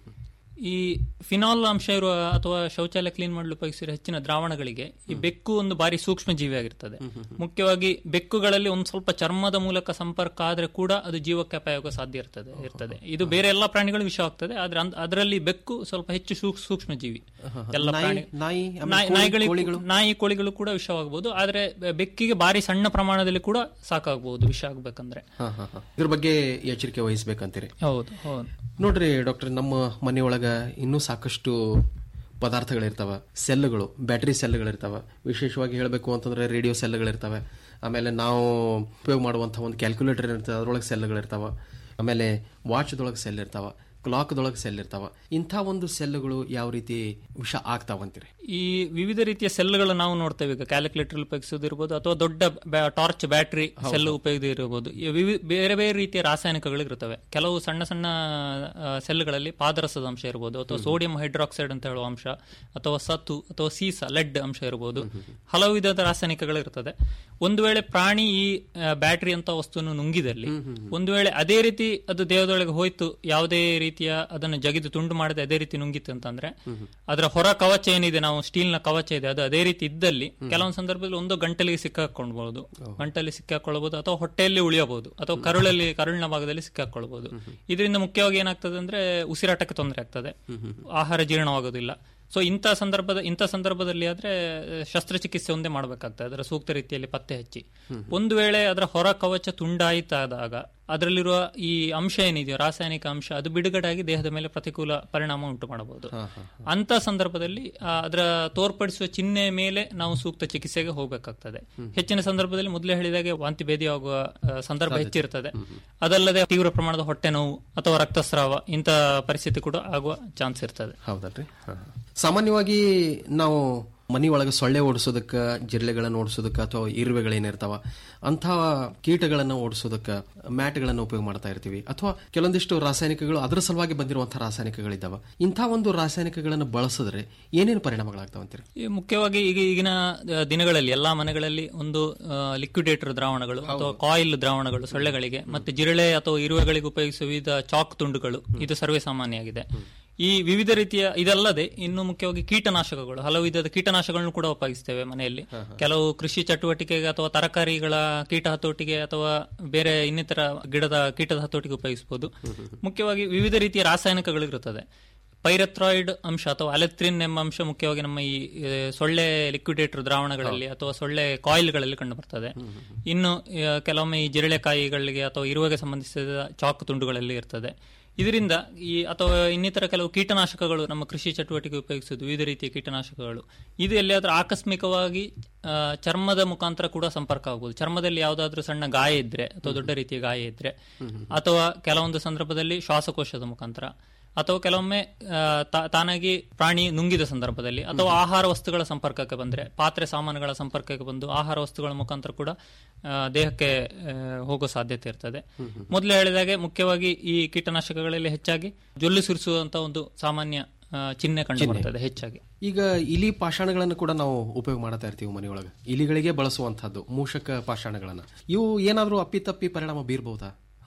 ಈ ಫಿನಾಲ್ ಅಂಶ ಇರುವ ಅಥವಾ ಶೌಚಾಲಯ ಕ್ಲೀನ್ ಮಾಡಲು ಉಪಯೋಗಿಸಿರುವ ಹೆಚ್ಚಿನ ದ್ರಾವಣಗಳಿಗೆ ಈ ಬೆಕ್ಕು ಒಂದು ಬಾರಿ ಸೂಕ್ಷ್ಮ ಜೀವಿಯಾಗಿರ್ತದೆ ಮುಖ್ಯವಾಗಿ ಬೆಕ್ಕುಗಳಲ್ಲಿ ಒಂದು ಸ್ವಲ್ಪ ಚರ್ಮದ ಮೂಲಕ ಸಂಪರ್ಕ ಆದ್ರೆ ಕೂಡ ಅದು ಜೀವಕ್ಕೆ ಅಪಾಯ ಆಗುವ ಸಾಧ್ಯ ಇರ್ತದೆ ಇರ್ತದೆ ಇದು ಬೇರೆ ಎಲ್ಲಾ ಪ್ರಾಣಿಗಳು ವಿಷವಾಗ್ತದೆ ಆದ್ರೆ ಅಂದ್- ಅದರಲ್ಲಿ ಬೆಕ್ಕು ಸ್ವಲ್ಪ ಹೆಚ್ಚು ಸೂಕ್- ಸೂಕ್ಷ್ಮ ಜೀವಿ ಎಲ್ಲ ನಾಯಿ- ಪ್ರಾಣಿ ನಾಯಿ, ಆಮೇಲೆ ನಾಯಿ- ಕೋಳಿ- ನಾಯಿಗಳಿಗೆ ಕೋಳಿಗಳು? ನಾಯಿ ಕೋಳಿಗಳು ಕೂಡ ವಿಷವಾಗಬಹುದು ಆದ್ರೆ ಬೆ- ಬೆಕ್ಕಿಗೆ ಬಾರಿ ಸಣ್ಣ ಪ್ರಮಾಣದಲ್ಲಿ ಕೂಡ ಸಾಕಾಗಬಹುದು ವಿಷ ಆಗ್ಬೇಕಂದ್ರೆ ಹಾ, ಹಾ, ಹಾ. ಇದ್ರ ಬಗ್ಗೆ ಎಚ್ಚರಿಕೆ ವಹಿಸ್ಬೇಕಂತೀರಿ ಹೌದು ಹೌದು ನೋಡ್ರಿ ಡಾಕ್ಟರ್ ನಮ್ಮ ಮನೆಯೊಳಗ ಇನ್ನೂ ಸಾಕಷ್ಟು ಪದಾರ್ಥಗಳಿರ್ತಾವ ಸೆಲ್ಗಳು ಬ್ಯಾಟರಿ ಸೆಲ್ಗಳಿರ್ತಾವ ವಿಶೇಷವಾಗಿ ಹೇಳಬೇಕು ಅಂತಂದ್ರೆ ರೇಡಿಯೋ ಸೆಲ್ಗಳಿರ್ತಾವೆ ಆಮೇಲೆ ನಾವು ಉಪಯೋಗ ಮಾಡುವಂತಹ ಒಂದು ಕ್ಯಾಲ್ಕುಲೇಟರ್ ಇರ್ತದೆ ಅದ್ರೊಳಗೆ ಸೆಲ್ಗಳಿರ್ತಾವ ಆಮೇಲೆ ವಾಚ್ದೊಳಗೆ ಸೆಲ್ ಇರ್ತಾವ ಕ್ಲಾಕ್ದೊಳಗೆ ಸೆಲ್ ಇರ್ತಾವ ಇಂಥ ಒಂದು ಸೆಲ್ಗಳು ಯಾವ ರೀತಿ ವಿಷ ಆಗ್ತಾವಂತೀರಿ ಈ ವಿವಿಧ ರೀತಿಯ ಸೆಲ್ಗಳು ನಾವು ನೋಡ್ತೇವೆ ಈಗ ಕ್ಯಾಲ್ಕುಲೇಟರ್ ಉಪಯೋಗಿಸೋದಿರ್ಬೋದು ಅಥವಾ ದೊಡ್ಡ ಟಾರ್ಚ್ ಬ್ಯಾಟರಿ ಸೆಲ್ ಉಪಯೋಗ ಇರಬಹುದು ಈ ವಿವಿ- ಬೇರೆ ಬೇರೆ ರೀತಿಯ ರಾಸಾಯನಿಕಗಳು ಇರ್ತವೆ ಕೆಲವು ಸಣ್ಣ ಸಣ್ಣ ಆ, ಸೆಲ್ಗಳಲ್ಲಿ ಪಾದರಸದ ಅಂಶ ಇರಬಹುದು ಅಥವಾ ಸೋಡಿಯಂ ಹೈಡ್ರಾಕ್ಸೈಡ್ ಅಂತ ಹೇಳುವ ಅಂಶ ಅಥವಾ ಸತು ಅಥವಾ ಸೀಸ ಲೆಡ್ ಅಂಶ ಇರಬಹುದು ಹಲವು ವಿಧದ ರಾಸಾಯನಿಕಗಳು ಇರ್ತದೆ ಒಂದು ವೇಳೆ ಪ್ರಾಣಿ ಈ ಬ್ಯಾಟರಿ ಅಂತ ವಸ್ತುವನ್ನು ನುಂಗಿದಲ್ಲಿ ಒಂದು ವೇಳೆ ಅದೇ ರೀತಿ ಅದು ದೇಹದೊಳಗೆ ಹೋಯ್ತು ಯಾವುದೇ ರೀತಿಯ ಅದನ್ನು ಜಗಿದು ತುಂಡು ಮಾಡದೆ ಅದೇ ರೀತಿ ನುಂಗಿತ್ತು ಅಂತಂದ್ರೆ ಅದರ ಹೊರ ಕವಚ ಏನಿದೆ ನಾವು ಸ್ಟೀಲ್ ನ ಕವಚ ಇದೆ ಅದು ಅದೇ ರೀತಿ ಇದ್ದಲ್ಲಿ ಕೆಲವೊಂದು ಸಂದರ್ಭದಲ್ಲಿ ಒಂದು ಗಂಟಲಿಗೆ ಸಿಕ್ಕಾಕೊಳ್ಬಹುದು ಗಂಟಲಿ ಸಿಕ್ಕಾಕೊಳ್ಬಹುದು ಅಥವಾ ಹೊಟ್ಟೆಯಲ್ಲಿ ಉಳಿಯಬಹುದು ಅಥವಾ ಕರುಳಲ್ಲಿ ಕರುಳಿನ ಭಾಗದಲ್ಲಿ ಸಿಕ್ಕಾಕೊಳ್ಬಹುದು ಇದರಿಂದ ಮುಖ್ಯವಾಗಿ ಏನಾಗ್ತದೆ ಅಂದ್ರೆ ಉಸಿರಾಟಕ್ಕೆ ತೊಂದರೆ ಆಗ್ತದೆ ಆಹಾರ ಜೀರ್ಣವಾಗೋದಿಲ್ಲ ಸೊ ಇಂಥ ಸಂದರ್ಭದ ಇಂಥ ಸಂದರ್ಭದಲ್ಲಿ ಆದ್ರೆ ಆ, ಶಸ್ತ್ರಚಿಕಿತ್ಸೆ ಒಂದೇ ಮಾಡಬೇಕಾಗ್ತದೆ ಅದರ ಸೂಕ್ತ ರೀತಿಯಲ್ಲಿ ಪತ್ತೆ ಹಚ್ಚಿ ಒಂದು ವೇಳೆ ಅದರ ಹೊರ ಕವಚ ತುಂಡಾಯಿತಾದಾಗ ಅದರಲ್ಲಿರುವ ಈ ಅಂಶ ಏನಿದೆಯೋ ರಾಸಾಯನಿಕ ಅಂಶ ಅದು ಬಿಡುಗಡೆಯಾಗಿ ದೇಹದ ಮೇಲೆ ಪ್ರತಿಕೂಲ ಪರಿಣಾಮ ಉಂಟು ಮಾಡಬಹುದು ಅಂತ ಸಂದರ್ಭದಲ್ಲಿ ಆ, ಅದರ ತೋರ್ಪಡಿಸುವ ಚಿಹ್ನೆ ಮೇಲೆ ನಾವು ಸೂಕ್ತ ಚಿಕಿತ್ಸೆಗೆ ಹೋಗಬೇಕಾಗ್ತದೆ ಹೆಚ್ಚಿನ ಸಂದರ್ಭದಲ್ಲಿ ಮೊದಲೇ ಹೇಳಿದಾಗೆ ವಾಂತಿ ಭೇದಿಯಾಗುವ ಆ, ಸಂದರ್ಭ ಹೆಚ್ಚಿರ್ತದೆ ಅದಲ್ಲದೆ ತೀವ್ರ ಪ್ರಮಾಣದ ಹೊಟ್ಟೆ ನೋವು ಅಥವಾ ರಕ್ತಸ್ರಾವ ಇಂಥ ಪರಿಸ್ಥಿತಿ ಕೂಡ ಆಗುವ ಚಾನ್ಸ್ ಇರ್ತದೆ ಹೌದಲ್ರಿ ಹಾ, ಹಾ. ಸಾಮಾನ್ಯವಾಗಿ ನಾವು ಮನೆಯೊಳಗೆ ಸೊಳ್ಳೆ ಓಡಿಸೋದಕ್ಕೆ ಜಿರಳೆಗಳನ್ನು ಓಡಿಸೋದಕ್ಕೆ ಅಥವಾ ಇರುವೆಗಳೇನಿರ್ತಾವ ಅಂಥ ಕೀಟಗಳನ್ನು ಓಡಿಸೋದಕ್ಕೆ ಮ್ಯಾಟ್ಗಳನ್ನು ಉಪಯೋಗ ಮಾಡ್ತಾ ಇರ್ತೀವಿ ಅಥವಾ ಕೆಲವೊಂದಿಷ್ಟು ರಾಸಾಯನಿಕಗಳು ಅದರ ಸಲುವಾಗಿ ಬಂದಿರುವಂತಹ ರಾಸಾಯನಿಕಗಳಿದ್ದಾವ ಇಂಥ ಒಂದು ರಾಸಾಯನಿಕಗಳನ್ನು ಬಳಸಿದ್ರೆ ಏನೇನು ಪರಿಣಾಮಗಳಾಗ್ತಾವಂತೀರಿ ಈ ಮುಖ್ಯವಾಗಿ ಈಗ ಈಗಿನ ಆ, ದಿನಗಳಲ್ಲಿ ಎಲ್ಲಾ ಮನೆಗಳಲ್ಲಿ ಒಂದು ಲಿಕ್ವಿಡೇಟರ್ ದ್ರಾವಣಗಳು ಅಥವಾ ಕಾಯಿಲ್ ದ್ರಾವಣಗಳು ಸೊಳ್ಳೆಗಳಿಗೆ ಮತ್ತೆ ಜಿರಳೆ ಅಥವಾ ಇರುವೆಗಳಿಗೆ ಉಪಯೋಗಿಸುವ ವಿವಿಧ ಚಾಕ್ ತುಂಡುಗಳು ಇದು ಸರ್ವೇ ಸಾಮಾನ್ಯ ಆಗಿದೆ ಈ ವಿವಿಧ ರೀತಿಯ ಇದಲ್ಲದೆ ಇನ್ನು ಮುಖ್ಯವಾಗಿ ಕೀಟನಾಶಕಗಳು ಹಲವು ವಿಧದ ಕೀಟನಾಶಕಗಳನ್ನು ಕೂಡ ಉಪಯೋಗಿಸ್ತೇವೆ ಮನೆಯಲ್ಲಿ ಕೆಲವು ಕೃಷಿ ಚಟುವಟಿಕೆಗೆ ಅಥವಾ ತರಕಾರಿಗಳ ಕೀಟ ಹತೋಟಿಗೆ ಅಥವಾ ಬೇರೆ ಇನ್ನಿತರ ಗಿಡದ ಕೀಟದ ಹತೋಟಿಗೆ ಉಪಯೋಗಿಸಬಹುದು ಮುಖ್ಯವಾಗಿ ವಿವಿಧ ರೀತಿಯ ರಾಸಾಯನಿಕಗಳು ಇರುತ್ತದೆ ಪೈರಥ್ರಾಯ್ಡ್ ಅಂಶ ಅಥವಾ ಅಲೆತ್ರಿನ್ ಎಂಬ ಅಂಶ ಮುಖ್ಯವಾಗಿ ನಮ್ಮ ಈ ಆ, ಸೊಳ್ಳೆ ಲಿಕ್ವಿಡೇಟರ್ ದ್ರಾವಣಗಳಲ್ಲಿ ಅಥವಾ ಸೊಳ್ಳೆ ಕಾಯಿಲ್ಗಳಲ್ಲಿ ಕಂಡು ಬರ್ತದೆ ಇನ್ನು ಆ, ಕೆಲವೊಮ್ಮೆ ಈ ಜಿರಳೆಕಾಯಿಗಳಿಗೆ ಅಥವಾ ಇರುವೆಗೆ ಸಂಬಂಧಿಸಿದ ಚಾಕು ತುಂಡುಗಳಲ್ಲಿ ಇರ್ತದೆ ಇದರಿಂದ ಈ ಅಥವಾ ಇನ್ನಿತರ ಕೆಲವು ಕೀಟನಾಶಕಗಳು ನಮ್ಮ ಕೃಷಿ ಚಟುವಟಿಕೆ ಉಪಯೋಗಿಸುವುದು ವಿವಿಧ ರೀತಿಯ ಕೀಟನಾಶಕಗಳು ಇದು ಎಲ್ಲಿಯಾದ್ರೂ ಆಕಸ್ಮಿಕವಾಗಿ ಆ, ಚರ್ಮದ ಮುಖಾಂತರ ಕೂಡ ಸಂಪರ್ಕ ಆಗಬಹುದು ಚರ್ಮದಲ್ಲಿ ಯಾವುದಾದ್ರೂ ಸಣ್ಣ ಗಾಯ ಇದ್ರೆ ಅಥವಾ ದೊಡ್ಡ ರೀತಿಯ ಗಾಯ ಇದ್ರೆ ಅಥವಾ ಕೆಲವೊಂದು ಸಂದರ್ಭದಲ್ಲಿ ಶ್ವಾಸಕೋಶದ ಮುಖಾಂತರ ಅಥವಾ ಕೆಲವೊಮ್ಮೆ ಆ, ತಾ- ತಾನಾಗಿ ಪ್ರಾಣಿ ನುಂಗಿದ ಸಂದರ್ಭದಲ್ಲಿ ಅಥವಾ ಆಹಾರ ವಸ್ತುಗಳ ಸಂಪರ್ಕಕ್ಕೆ ಬಂದ್ರೆ ಪಾತ್ರೆ ಸಾಮಾನುಗಳ ಸಂಪರ್ಕಕ್ಕೆ ಬಂದು ಆಹಾರ ವಸ್ತುಗಳ ಮುಖಾಂತರ ಕೂಡ ಆ, ದೇಹಕ್ಕೆ ಆ, ಹೋಗೋ ಸಾಧ್ಯತೆ ಇರ್ತದೆ ಮೊದಲು ಹೇಳಿದಾಗೆ ಮುಖ್ಯವಾಗಿ ಈ ಕೀಟನಾಶಕಗಳಲ್ಲಿ ಹೆಚ್ಚಾಗಿ ಜೊಲ್ಲು ಸುರಿಸುವಂತ ಒಂದು ಸಾಮಾನ್ಯ ಆ, ಚಿಹ್ನೆ ಕಂಡು ಚಿಹ್ನೆ. ಬರ್ತದೆ ಹೆಚ್ಚಾಗಿ ಈಗ ಇಲಿ ಪಾಷಾಣಗಳನ್ನು ಕೂಡ ನಾವು ಉಪಯೋಗ ಮಾಡ್ತಾ ಇರ್ತೀವಿ ಮನೆಯೊಳಗೆ ಇಲಿಗಳಿಗೆ ಬಳಸುವಂತಹದ್ದು ಮೂಷಕ ಪಾಷಾಣಗಳನ್ನ ಇವು ಏನಾದರೂ ಅಪ್ಪಿತಪ್ಪಿ ಪರಿಣಾಮ ಬೀರಬಹುದಾ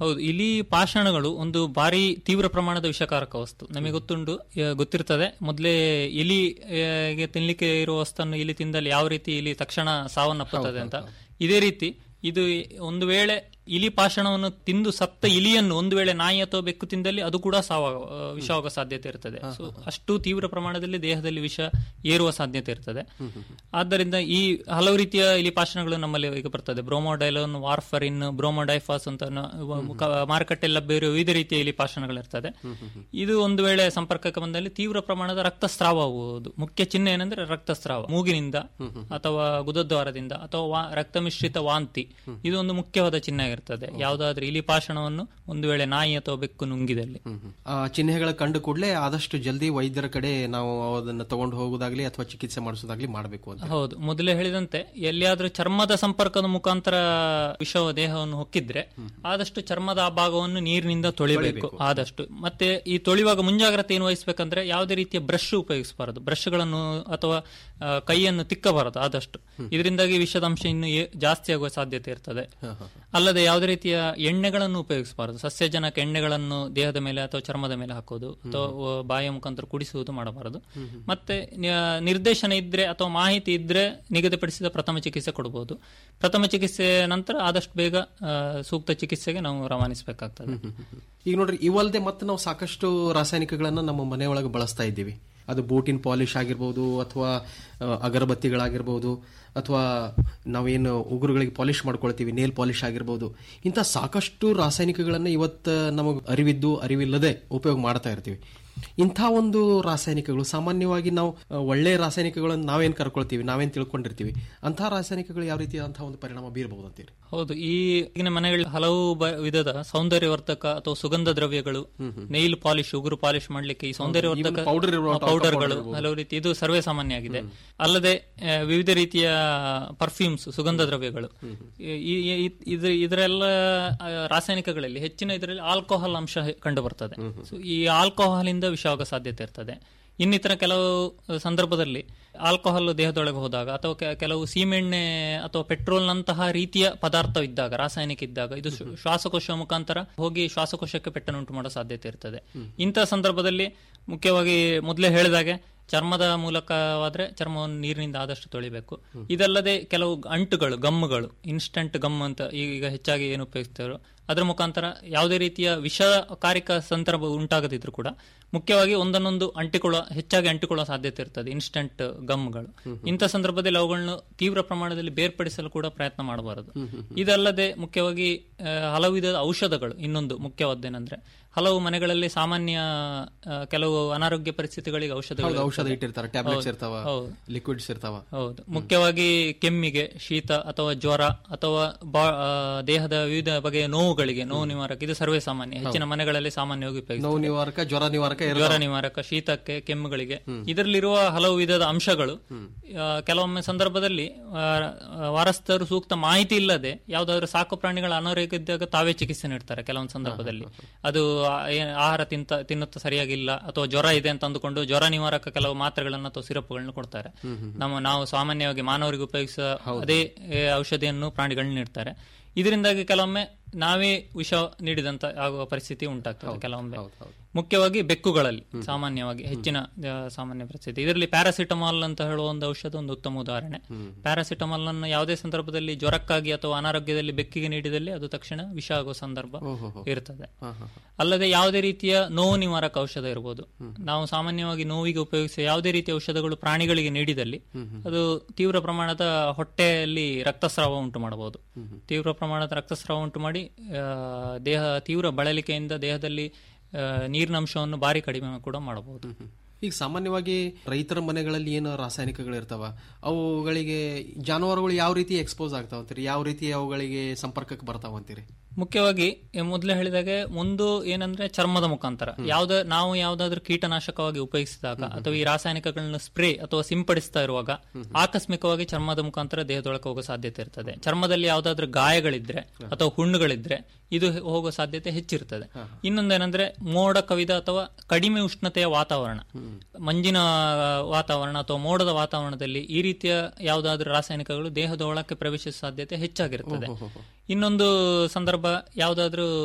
ಹೌದು ಇಲಿ ಪಾಷಾಣಗಳು ಒಂದು ಭಾರಿ ತೀವ್ರ ಪ್ರಮಾಣದ ವಿಷಕಾರಕ ವಸ್ತು ನಮಗೆ ಗೊತ್ತುಂಟು ಆ, ಗೊತ್ತಿರ್ತದೆ ಮೊದಲೇ ಇಲಿ ಆ, ಗೆ ತಿನ್ಲಿಕ್ಕೆ ಇರುವ ವಸ್ತನ್ನು ಇಲಿ ತಿಂದಲ್ಲಿ ಯಾವ ರೀತಿ ಇಲಿ ತಕ್ಷಣ ಸಾವನ್ನಪ್ಪುತ್ತದೆ ಅಂತ ಇದೇ ರೀತಿ ಇದು ಒಂದು ವೇಳೆ ಇಲಿ ಪಾಷಾಣವನ್ನು ತಿಂದು ಸತ್ತ ಇಲಿಯನ್ನು ಒಂದು ವೇಳೆ ನಾಯಿ ಅಥವಾ ಬೆಕ್ಕು ತಿಂದಲ್ಲಿ ಅದು ಕೂಡ ಸಾವ ಆ, ವಿಷವಾಗುವ ಸಾಧ್ಯತೆ ಇರ್ತದೆ ಸೊ ಅಷ್ಟು ತೀವ್ರ ಪ್ರಮಾಣದಲ್ಲಿ ದೇಹದಲ್ಲಿ ವಿಷ ಏರುವ ಸಾಧ್ಯತೆ ಇರ್ತದೆ ಆದ್ದರಿಂದ ಈ ಹಲವು ರೀತಿಯ ಇಲಿ ಪಾಷಾಣಗಳು ನಮ್ಮಲ್ಲಿ ಈಗ ಬರ್ತದೆ ಬ್ರೋಮೋಡೈಲೋನ್ ವಾರ್ಫರಿನ್ ಬ್ರೋಮೋಡೈಫಾಸ್ ಅಂತ ನ- ಕ- ಮಾರುಕಟ್ಟೆಯಲ್ಲಿ ಲಭ್ಯ ಇರುವ ವಿವಿಧ ರೀತಿಯ ಇಲಿ ಪಾಷಾಣಗಳಿರ್ತದೆ ಇದು ಒಂದು ವೇಳೆ ಸಂಪರ್ಕಕ್ಕೆ ಬಂದಲ್ಲಿ ತೀವ್ರ ಪ್ರಮಾಣದ ರಕ್ತಸ್ರಾವ ಆಗುವುದು ಮುಖ್ಯ ಚಿಹ್ನೆ ಏನಂದ್ರೆ ರಕ್ತಸ್ರಾವ ಮೂಗಿನಿಂದ ಅಥವಾ ಗುದದ್ವಾರದಿಂದ ಅಥವಾ ವಾ- ರಕ್ತ ಮಿಶ್ರಿತ ವಾಂತಿ ಇದು ಒಂದು ಮುಖ್ಯವಾದ ಚಿಹ್ನೆ ಆಗಿರ್ತದೆ ಯಾವುದಾದ್ರೂ ಇಲಿ ಪಾಷಾಣವನ್ನು ಒಂದು ವೇಳೆ ನಾಯಿ ಅಥವಾ ಬೆಕ್ಕು ನುಂಗಿದಲ್ಲಿ ಆ ಚಿಹ್ನೆಗಳ ಕಂಡು ಕೂಡಲೇ ಆದಷ್ಟು ಜಲ್ದಿ ವೈದ್ಯರ ಕಡೆ ನಾವು ಅದನ್ನ ತಗೊಂಡು ಹೋಗೋದಾಗ್ಲಿ ಅಥವಾ ಚಿಕಿತ್ಸೆ ಮಾಡಿಸೋದಾಗ್ಲಿ ಮಾಡಬೇಕು ಅಂತ ಹೌದು ಮೊದಲೇ ಹೇಳಿದಂತೆ ಎಲ್ಲಿಯಾದ್ರೂ ಚರ್ಮದ ಸಂಪರ್ಕದ ಮುಖಾಂತರ ವಿಷವ ದೇಹವನ್ನು ಹೊಕ್ಕಿದ್ರೆ ಆದಷ್ಟು ಚರ್ಮದ ಆ ಭಾಗವನ್ನು ನೀರಿನಿಂದ ತೊಳಿಬೇಕು ಆದಷ್ಟು ಮತ್ತೆ ಈ ತೊಳೆಯುವಾಗ ಮುಂಜಾಗ್ರತೆ ಏನು ವಹಿಸಬೇಕಂದ್ರೆ ಯಾವುದೇ ರೀತಿಯ ಬ್ರಷ್ ಉಪಯೋಗಿಸಬಾರದು ಬ್ರಷ್ಗಳನ್ನು ಅಥವಾ ಆ, ಕೈಯನ್ನು ತಿಕ್ಕಬಾರದು ಆದಷ್ಟು ಇದರಿಂದಾಗಿ ವಿಷದ ಅಂಶ ಇನ್ನು ಏ- ಜಾಸ್ತಿ ಆಗುವ ಸಾಧ್ಯತೆ ಇರ್ತದೆ ಅಲ್ಲದೆ ಯಾವುದೇ ರೀತಿಯ ಎಣ್ಣೆಗಳನ್ನು ಉಪಯೋಗಿಸಬಾರದು ಸಸ್ಯಜನಕ ಎಣ್ಣೆಗಳನ್ನು ದೇಹದ ಮೇಲೆ ಅಥವಾ ಚರ್ಮದ ಮೇಲೆ ಹಾಕೋದು ಅಥವಾ ಆ, ಬಾಯಿಯ ಮುಖಾಂತರ ಕುಡಿಸುವುದು ಮಾಡಬಾರದು ಮತ್ತೆ ನ- ನಿರ್ದೇಶನ ಇದ್ರೆ ಅಥವಾ ಮಾಹಿತಿ ಇದ್ರೆ ನಿಗದಿಪಡಿಸಿದ ಪ್ರಥಮ ಚಿಕಿತ್ಸೆ ಕೊಡಬಹುದು ಪ್ರಥಮ ಚಿಕಿತ್ಸೆ ನಂತರ ಆದಷ್ಟು ಬೇಗ ಆ, ಸೂಕ್ತ ಚಿಕಿತ್ಸೆಗೆ ನಾವು ರವಾನಿಸಬೇಕಾಗ್ತದೆ ಈಗ ನೋಡ್ರಿ ಇವಲ್ದೆ ಮತ್ತೆ ನಾವು ಸಾಕಷ್ಟು ರಾಸಾಯನಿಕಗಳನ್ನ ನಮ್ಮ ಮನೆಯೊಳಗೆ ಬಳಸ್ತಾ ಇದ್ದೀವಿ ಅದು ಬೂಟಿನ ಪಾಲಿಶ್ ಆಗಿರ್ಬೋದು ಅಥವಾ ಆ, ಅಗರಬತ್ತಿಗಳಾಗಿರ್ಬೋದು ಅಥವಾ ನಾವೇನು ಉಗುರುಗಳಿಗೆ ಪಾಲಿಶ್ ಮಾಡ್ಕೊಳ್ತೀವಿ ನೇಲ್ ಪಾಲಿಶ್ ಆಗಿರ್ಬೋದು ಇಂಥ ಸಾಕಷ್ಟು ರಾಸಾಯನಿಕಗಳನ್ನ ಇವತ್ತು ನಮಗೆ ಅರಿವಿದ್ದು ಅರಿವಿಲ್ಲದೆ ಉಪಯೋಗ ಮಾಡ್ತಾ ಇರ್ತೀವಿ ಇಂಥ ಒಂದು ರಾಸಾಯನಿಕಗಳು ಸಾಮಾನ್ಯವಾಗಿ ನಾವು ಆ, ಒಳ್ಳೆ ರಾಸಾಯನಿಕಗಳನ್ನು ನಾವೇನ್ ಕರ್ಕೊಳ್ತೀವಿ ನಾವೇನ್ ತಿಳ್ಕೊಂಡಿರ್ತೀವಿ ಅಂಥ ರಾಸಾಯನಿಕಗಳು ಯಾವ ರೀತಿಯಾದಂತಹ ಒಂದು ಪರಿಣಾಮ ಬೀರಬಹುದು ಅಂತೀರಿ ಹೌದು ಈ ಈಗಿನ ಮನೆಗಳಲ್ಲಿ ಹಲವು ಬ- ವಿಧದ ಸೌಂದರ್ಯವರ್ಧಕ ಅಥವಾ ಸುಗಂಧ ದ್ರವ್ಯಗಳು ನೈಲ್ ಪಾಲಿಶ್ ಉಗುರು ಪಾಲಿಶ್ ಮಾಡ್ಲಿಕ್ಕೆ ಈ ಸೌಂದರ್ಯವರ್ಧಕ even powder ಇರುವ top ಪೌಡರ್ಗಳು powder ಇರ್ಬೋದು. ಹಲವು ರೀತಿ ಇದು ಸರ್ವೇ ಸಾಮಾನ್ಯ ಆಗಿದೆ ಅಲ್ಲದೆ ಆ, ವಿವಿಧ ರೀತಿಯ ಪರ್ಫ್ಯೂಮ್ಸ್ ಸುಗಂಧ ದ್ರವ್ಯಗಳು ಈ- ಈ- ಈ- ಇದ್ರ ಇದರೆಲ್ಲ ಆ, ರಾಸಾಯನಿಕಗಳಲ್ಲಿ ಹೆಚ್ಚಿನ ಇದರಲ್ಲಿ ಆಲ್ಕೋಹಾಲ್ ಅಂಶ ಕಂಡು ಬರ್ತದೆ ಸೊ ಈ ಆಲ್ಕೋಹಾಲ್ ಇಂದ ವಿಷ ಆಗೋ ಸಾಧ್ಯತೆ ಇರ್ತದೆ ಇನ್ನಿತರ ಕೆಲವು ಸಂದರ್ಭದಲ್ಲಿ ಆಲ್ಕೋಹಾಲ್ ದೇಹದೊಳಗೆ ಹೋದಾಗ ಅಥವಾ ಕೆ- ಕೆಲವು ಸೀಮೆಣ್ಣೆ ಅಥವಾ ಪೆಟ್ರೋಲ್ ನಂತಹ ರೀತಿಯ ಪದಾರ್ಥ ಇದ್ದಾಗ ರಾಸಾಯನಿಕ ಇದ್ದಾಗ ಇದು ಶ್ವ- ಶ್ವಾಸಕೋಶ ಮುಖಾಂತರ ಹೋಗಿ ಶ್ವಾಸಕೋಶಕ್ಕೆ ಪೆಟ್ಟನ್ನುಂಟು ಮಾಡೋ ಸಾಧ್ಯತೆ ಇರ್ತದೆ ಇಂತಹ ಸಂದರ್ಭದಲ್ಲಿ ಮುಖ್ಯವಾಗಿ ಮೊದಲೇ ಹೇಳಿದಾಗೆ ಚರ್ಮದ ಮೂಲಕವಾದ್ರೆ ಚರ್ಮವನ್ನು ನೀರಿನಿಂದ ಆದಷ್ಟು ತೊಳಿಬೇಕು ಇದಲ್ಲದೆ ಕೆಲವು ಅಂಟುಗಳು ಗಮ್ಮುಗಳು ಇನ್ಸ್ಟಂಟ್ ಗಮ್ ಅಂತ ಈಗ ಹೆಚ್ಚಾಗಿ ಏನು ಉಪಯೋಗಿಸ್ತಾರೋ ಅದರ ಮುಖಾಂತರ ಯಾವುದೇ ರೀತಿಯ ವಿಷಕಾರಿಕ ಸಂದರ್ಭ ಉಂಟಾಗದಿದ್ರು ಕೂಡ ಮುಖ್ಯವಾಗಿ ಒಂದನ್ನೊಂದು ಅಂಟಿಕೊಳ್ಳುವ ಹೆಚ್ಚಾಗಿ ಅಂಟಿಕೊಳ್ಳುವ ಸಾಧ್ಯತೆ ಇರ್ತದೆ ಇನ್ಸ್ಟಂಟ್ ಗಮ್ಗಳು ಇಂಥ ಸಂದರ್ಭದಲ್ಲಿ ಅವುಗಳನ್ನು ತೀವ್ರ ಪ್ರಮಾಣದಲ್ಲಿ ಬೇರ್ಪಡಿಸಲು ಕೂಡ ಪ್ರಯತ್ನ ಮಾಡಬಾರದು ಇದಲ್ಲದೆ ಮುಖ್ಯವಾಗಿ ಆ, ಹಲವು ವಿಧದ ಔಷಧಗಳು ಇನ್ನೊಂದು ಮುಖ್ಯವಾದ್ದೇನೆಂದ್ರೆ ಹಲವು ಮನೆಗಳಲ್ಲಿ ಸಾಮಾನ್ಯ ಆ, ಕೆಲವು ಅನಾರೋಗ್ಯ ಪರಿಸ್ಥಿತಿಗಳಿಗೆ ಔಷಧಗಳು ಹೌದು, ಔಷಧ ಇರ್ತದೆ. ಇಟ್ಟಿರ್ತಾರೆ ಟ್ಯಾಬ್ಲೆಟ್ಸ್ ಹೌದು, ಇರ್ತಾವ ಹೌದು. ಲಿಕ್ವಿಡ್ಸ್ ಇರ್ತಾವ ಹೌದು ಮುಖ್ಯವಾಗಿ ಕೆಮ್ಮಿಗೆ ಶೀತ ಅಥವಾ ಜ್ವರ ಅಥವಾ ಬಾ- ಆ, ದೇಹದ ವಿವಿಧ ಬಗೆಯ ನೋವುಗಳಿಗೆ ನೋವು ನಿವಾರಕ ಇದು ಸರ್ವೇ ಸಾಮಾನ್ಯ ಹೆಚ್ಚಿನ ಮನೆಗಳಲ್ಲಿ ಸಾಮಾನ್ಯವಾಗಿ ನೋವು ಉಪಯೋಗಿಸ್ತಾರೆ ನಿವಾರಕ ಜ್ವರ ನಿವಾರಕ ಇರ್ತಾವ. ಜ್ವರ ನಿವಾರಕ ಶೀತಕ್ಕೆ ಕೆಮ್ಮುಗಳಿಗೆ ಇದರಲ್ಲಿರುವ ಹಲವು ವಿಧದ ಅಂಶಗಳು ಆ, ಕೆಲವೊಮ್ಮೆ ಸಂದರ್ಭದಲ್ಲಿ ಆ, ಆ, ವಾರಸ್ಥರು ಸೂಕ್ತ ಮಾಹಿತಿ ಇಲ್ಲದೆ ಯಾವುದಾದ್ರೂ ಸಾಕು ಪ್ರಾಣಿಗಳ ಅನಾರೋಗ್ಯ ಇದ್ದಾಗ ತಾವೇ ಚಿಕಿತ್ಸೆ ನೀಡ್ತಾರೆ ಕೆಲವೊಂದು ಸಂದರ್ಭದಲ್ಲಿ ಅದು ಆ, ಏನ್- ಆಹಾರ ತಿಂತ ತಿನ್ನುತ್ತ ಸರಿಯಾಗಿಲ್ಲ ಅಥವಾ ಜ್ವರ ಇದೆ ಅಂತ ಅಂದುಕೊಂಡು ಜ್ವರ ನಿವಾರಕ ಕೆಲವು ಮಾತ್ರೆಗಳನ್ನು ಅಥವಾ ಸಿರಪ್ಗಳನ್ನು ಕೊಡ್ತಾರೆ ನಮ್ಮ ನಾವು ಸಾಮಾನ್ಯವಾಗಿ ಮಾನವರಿಗೆ ಉಪಯೋಗಿಸುವ ಅದೇ ಏ, ಔಷಧಿಯನ್ನು ಪ್ರಾಣಿಗಳನ್ನ ನೀಡ್ತಾರೆ ಇದರಿಂದಾಗಿ ಕೆಲವೊಮ್ಮೆ ನಾವೇ ವಿಷ ನೀಡಿದಂತ ಆಗುವ ಪರಿಸ್ಥಿತಿ ಉಂಟಾಗ್ತದೆ ಕೆಲವೊಮ್ಮೆ ಮುಖ್ಯವಾಗಿ ಬೆಕ್ಕುಗಳಲ್ಲಿ ಸಾಮಾನ್ಯವಾಗಿ ಹೆಚ್ಚಿನ ಆ, ಸಾಮಾನ್ಯ ಪರಿಸ್ಥಿತಿ ಇದರಲ್ಲಿ ಪ್ಯಾರಾಸಿಟಮಾಲ್ ಅಂತ ಹೇಳುವ ಒಂದು ಔಷಧ ಒಂದು ಉತ್ತಮ ಉದಾಹರಣೆ ಪ್ಯಾರಾಸಿಟಮಾಲ್ ಅನ್ನು ಯಾವುದೇ ಸಂದರ್ಭದಲ್ಲಿ ಜ್ವರಕ್ಕಾಗಿ ಅಥವಾ ಅನಾರೋಗ್ಯದಲ್ಲಿ ಬೆಕ್ಕಿಗೆ ನೀಡಿದಲ್ಲಿ ಅದು ತಕ್ಷಣ ವಿಷ ಆಗುವ ಸಂದರ್ಭ ಇರ್ತದೆ ಅಲ್ಲದೆ ಯಾವುದೇ ರೀತಿಯ ನೋವು ನಿವಾರಕ ಔಷಧ ಇರಬಹುದು ನಾವು ಸಾಮಾನ್ಯವಾಗಿ ನೋವಿಗೆ ಉಪಯೋಗಿಸುವ ಯಾವುದೇ ರೀತಿಯ ಔಷಧಗಳು ಪ್ರಾಣಿಗಳಿಗೆ ನೀಡಿದಲ್ಲಿ ಅದು ತೀವ್ರ ಪ್ರಮಾಣದ ಹೊಟ್ಟೆಯಲ್ಲಿ ರಕ್ತಸ್ರಾವ ಉಂಟು ಮಾಡಬಹುದು ತೀವ್ರ ಪ್ರಮಾಣದ ರಕ್ತಸ್ರಾವ ಉಂಟು ಮಾಡಿ ಆ, ದೇಹ ತೀವ್ರ ಬಳಲಿಕೆಯಿಂದ ದೇಹದಲ್ಲಿ ಆ, ನೀರಿನ ಅಂಶವನ್ನು ಭಾರಿ ಕಡಿಮೆ ಕೂಡ ಮಾಡಬಹುದು ಈಗ ಸಾಮಾನ್ಯವಾಗಿ ರೈತರ ಮನೆಗಳಲ್ಲಿ ಏನು ರಾಸಾಯನಿಕಗಳು ಇರ್ತಾವ ಅವುಗಳಿಗೆ ಜಾನುವಾರುಗಳು ಯಾವ ರೀತಿ ಎಕ್ಸ್ಪೋಸ್ ಆಗ್ತಾವ ಅಂತೀರಿ ಯಾವ ರೀತಿ ಅವುಗಳಿಗೆ ಸಂಪರ್ಕಕ್ಕೆ ಬರ್ತಾವ ಅಂತೀರಿ ಮುಖ್ಯವಾಗಿ ಮೊದಲೇ ಹೇಳಿದಾಗೆ ಒಂದು ಏನಂದ್ರೆ ಚರ್ಮದ ಮುಖಾಂತರ ಯಾವ್ದ ನಾವು ಯಾವ್ದಾದ್ರು ಕೀಟನಾಶಕವಾಗಿ ಉಪಯೋಗಿಸಿದಾಗ ಅಥವಾ ಈ ರಾಸಾಯನಿಕಗಳನ್ನ ಸ್ಪ್ರೇ ಅಥವಾ ಸಿಂಪಡಿಸ್ತಾ ಇರುವಾಗ ಆಕಸ್ಮಿಕವಾಗಿ ಚರ್ಮದ ಮುಖಾಂತರ ದೇಹದೊಳಗೆ ಹೋಗೋ ಸಾಧ್ಯತೆ ಇರ್ತದೆ ಚರ್ಮದಲ್ಲಿ ಯಾವ್ದಾದ್ರು ಗಾಯಗಳಿದ್ರೆ ಅಥವಾ ಹುಣ್ಣುಗಳಿದ್ರೆ ಇದು ಹೋಗೋ ಸಾಧ್ಯತೆ ಹೆಚ್ಚಿರ್ತದೆ ಇನ್ನೊಂದೇನಂದ್ರೆ ಮೋಡ ಕವಿದ ಅಥವಾ ಕಡಿಮೆ ಉಷ್ಣತೆಯ ವಾತಾವರಣ ಮಂಜಿನ ವಾತಾವರಣ ಅಥವಾ ಮೋಡದ ವಾತಾವರಣದಲ್ಲಿ ಈ ರೀತಿಯ ಯಾವುದಾದ್ರೂ ರಾಸಾಯನಿಕಗಳು ದೇಹದ ಒಳಕ್ಕೆ ಪ್ರವೇಶಿಸುವ ಸಾಧ್ಯತೆ ಹೆಚ್ಚಾಗಿರ್ತದೆ ಇನ್ನೊಂದು ಸಂದರ್ಭ ಯಾವುದಾದ್ರೂ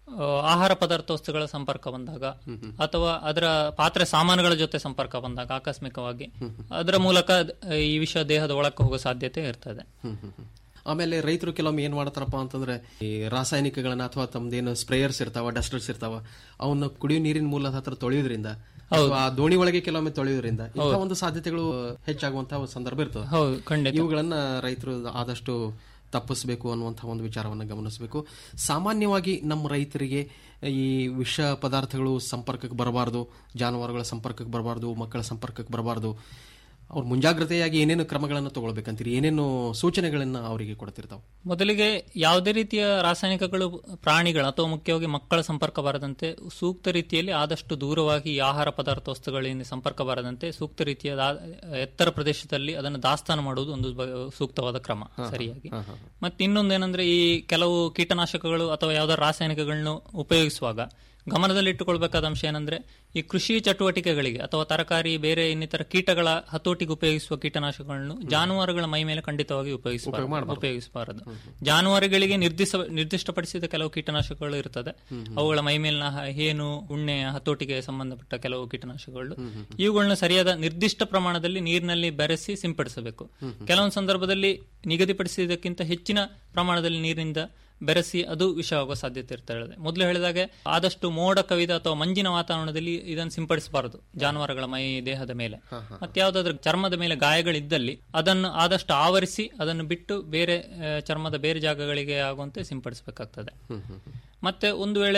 ಆ, ಆಹಾರ ಪದಾರ್ಥ ವಸ್ತುಗಳ ಸಂಪರ್ಕ ಬಂದಾಗ ಅಥವಾ ಅದರ ಪಾತ್ರೆ ಸಾಮಾನುಗಳ ಜೊತೆ ಸಂಪರ್ಕ ಬಂದಾಗ ಆಕಸ್ಮಿಕವಾಗಿ ಅದರ ಮೂಲಕ ಆ, ಈ ವಿಷ ದೇಹದ ಒಳಕ್ಕೆ ಹೋಗೋ ಸಾಧ್ಯತೆ ಇರ್ತದೆ ಹ್ಮ್, ಹ್ಮ್, ಹ್ಮ್. ಆಮೇಲೆ ರೈತರು ಕೆಲವೊಮ್ಮೆ ಏನ್ ಮಾಡ್ತಾರಪ್ಪ ಅಂತಂದ್ರೆ ಈ ರಾಸಾಯನಿಕಗಳನ್ನ ಅಥವಾ ತಮ್ದೇನು ಸ್ಪ್ರೇಯರ್ಸ್ ಇರ್ತಾವ ಡಸ್ಟರ್ಸ್ ಇರ್ತಾವ ಅವನ್ನ ಕುಡಿಯೋ ನೀರಿನ ಮೂಲ ಹತ್ರ ತೊಳೆಯೋದ್ರಿಂದ ಅಥವಾ ಆ ದೋಣಿ ಒಳಗೆ ಕೆಲವೊಮ್ಮೆ ತೊಳೆಯೋದ್ರಿಂದ ಇಂಥ ಒಂದು ಸಾಧ್ಯತೆಗಳು ಹೆಚ್ಚಾಗುವಂತಹ ಒಂದು ಸಂದರ್ಭ ಇರ್ತದೆ ಹೌದು ಖಂಡಿತ ಇವುಗಳನ್ನ ರೈತರು ಆದಷ್ಟು ತಪ್ಪಿಸಬೇಕು ಅನ್ನುವಂತಹ ಒಂದು ವಿಚಾರವನ್ನು ಗಮನಿಸಬೇಕು ಸಾಮಾನ್ಯವಾಗಿ ನಮ್ಮ ರೈತರಿಗೆ ಈ ವಿಷ ಪದಾರ್ಥಗಳು ಸಂಪರ್ಕಕ್ಕೆ ಬರಬಾರ್ದು ಜಾನುವಾರುಗಳ ಸಂಪರ್ಕಕ್ಕೆ ಬರಬಾರ್ದು ಮಕ್ಕಳ ಸಂಪರ್ಕಕ್ಕೆ ಬರಬಾರ್ದು ಅವ್ರು ಮುಂಜಾಗ್ರತೆಯಾಗಿ ಏನೇನು ಕ್ರಮಗಳನ್ನು ತಗೊಳ್ಬೇಕಂತೀರಿ ಏನೇನು ಸೂಚನೆಗಳನ್ನ ಅವರಿಗೆ ಕೊಡ್ತಿರ್ತಾವೆ ಮೊದಲಿಗೆ ಯಾವುದೇ ರೀತಿಯ ರಾಸಾಯನಿಕಗಳು ಪ್ರಾಣಿಗಳ ಅಥವಾ ಮುಖ್ಯವಾಗಿ ಮಕ್ಕಳ ಸಂಪರ್ಕ ಬಾರದಂತೆ ಸೂಕ್ತ ರೀತಿಯಲ್ಲಿ ಆದಷ್ಟು ದೂರವಾಗಿ ಈ ಆಹಾರ ಪದಾರ್ಥ ವಸ್ತುಗಳಿಂದ ಸಂಪರ್ಕ ಬಾರದಂತೆ ಸೂಕ್ತ ರೀತಿಯ ದಾ- ಎತ್ತರ ಪ್ರದೇಶದಲ್ಲಿ ಅದನ್ನು ದಾಸ್ತಾನು ಮಾಡುವುದು ಒಂದು ಬ- ಸೂಕ್ತವಾದ ಕ್ರಮ ಸರಿಯಾಗಿ ಮತ್ತೆ ಇನ್ನೊಂದೇನೆಂದ್ರೆ ಈ ಕೆಲವು ಕೀಟನಾಶಕಗಳು ಅಥವಾ ಯಾವ್ದಾದ್ರು ರಾಸಾಯನಿಕಗಳನ್ನು ಉಪಯೋಗಿಸುವಾಗ ಗಮನದಲ್ಲಿಟ್ಟುಕೊಳ್ಬೇಕಾದ ಅಂಶ ಏನಂದ್ರೆ ಈ ಕೃಷಿ ಚಟುವಟಿಕೆಗಳಿಗೆ ಅಥವಾ ತರಕಾರಿ ಬೇರೆ ಇನ್ನಿತರ ಕೀಟಗಳ ಹತೋಟಿಗೆ ಉಪಯೋಗಿಸುವ ಕೀಟನಾಶಕಗಳನ್ನು ಜಾನುವಾರುಗಳ ಮೈ ಮೇಲೆ ಖಂಡಿತವಾಗಿ ಉಪಯೋಗಿಸಬಾರದು ಉಪಯೋಗಿಸಬಾರದು ಜಾನುವಾರುಗಳಿಗೆ ನಿರ್ದಿಷ್ಟ ನಿರ್ದಿಷ್ಟಪಡಿಸಿದ ಕೆಲವು ಕೀಟನಾಶಕಗಳು ಇರ್ತದೆ ಅವುಗಳ ಮೈ ಮೇಲಿನ ಹ- ಹೇನು ಉಣ್ಣೆಯ ಹತೋಟಿಗೆ ಸಂಬಂಧಪಟ್ಟ ಕೆಲವು ಕೀಟನಾಶಕಗಳು ಇವುಗಳನ್ನ ಸರಿಯಾದ ನಿರ್ದಿಷ್ಟ ಪ್ರಮಾಣದಲ್ಲಿ ನೀರಿನಲ್ಲಿ ಬೆರೆಸಿ ಸಿಂಪಡಿಸಬೇಕು ಕೆಲವೊಂದು ಸಂದರ್ಭದಲ್ಲಿ ನಿಗದಿಪಡಿಸಿದ್ದಕ್ಕಿಂತ ಹೆಚ್ಚಿನ ಪ್ರಮಾಣದಲ್ಲಿ ನೀರಿನಿಂದ ಬೆರೆಸಿ ಅದು ವಿಷವಾಗುವ ಸಾಧ್ಯತೆ ಇರ್ತದೆ ಮೊದಲು ಹೇಳಿದಾಗೆ ಆದಷ್ಟು ಮೋಡ ಕವಿದ ಅಥವಾ ಮಂಜಿನ ವಾತಾವರಣದಲ್ಲಿ ಇದನ್ನು ಸಿಂಪಡಿಸಬಾರದು ಜಾನುವಾರುಗಳ ಮೈ ದೇಹದ ಮೇಲೆ ಮತ್ತೆ ಯಾವ್ದಾದ್ರು ಚರ್ಮದ ಮೇಲೆ ಗಾಯಗಳಿದ್ದಲ್ಲಿ ಅದನ್ನು ಆದಷ್ಟು ಆವರಿಸಿ ಅದನ್ನು ಬಿಟ್ಟು ಬೇರೆ ಆ, ಚರ್ಮದ ಬೇರೆ ಜಾಗಗಳಿಗೆ ಆಗುವಂತೆ ಸಿಂಪಡಿಸಬೇಕಾಗ್ತದೆ ಮತ್ತೆ ಒಂದು ವೇಳೆ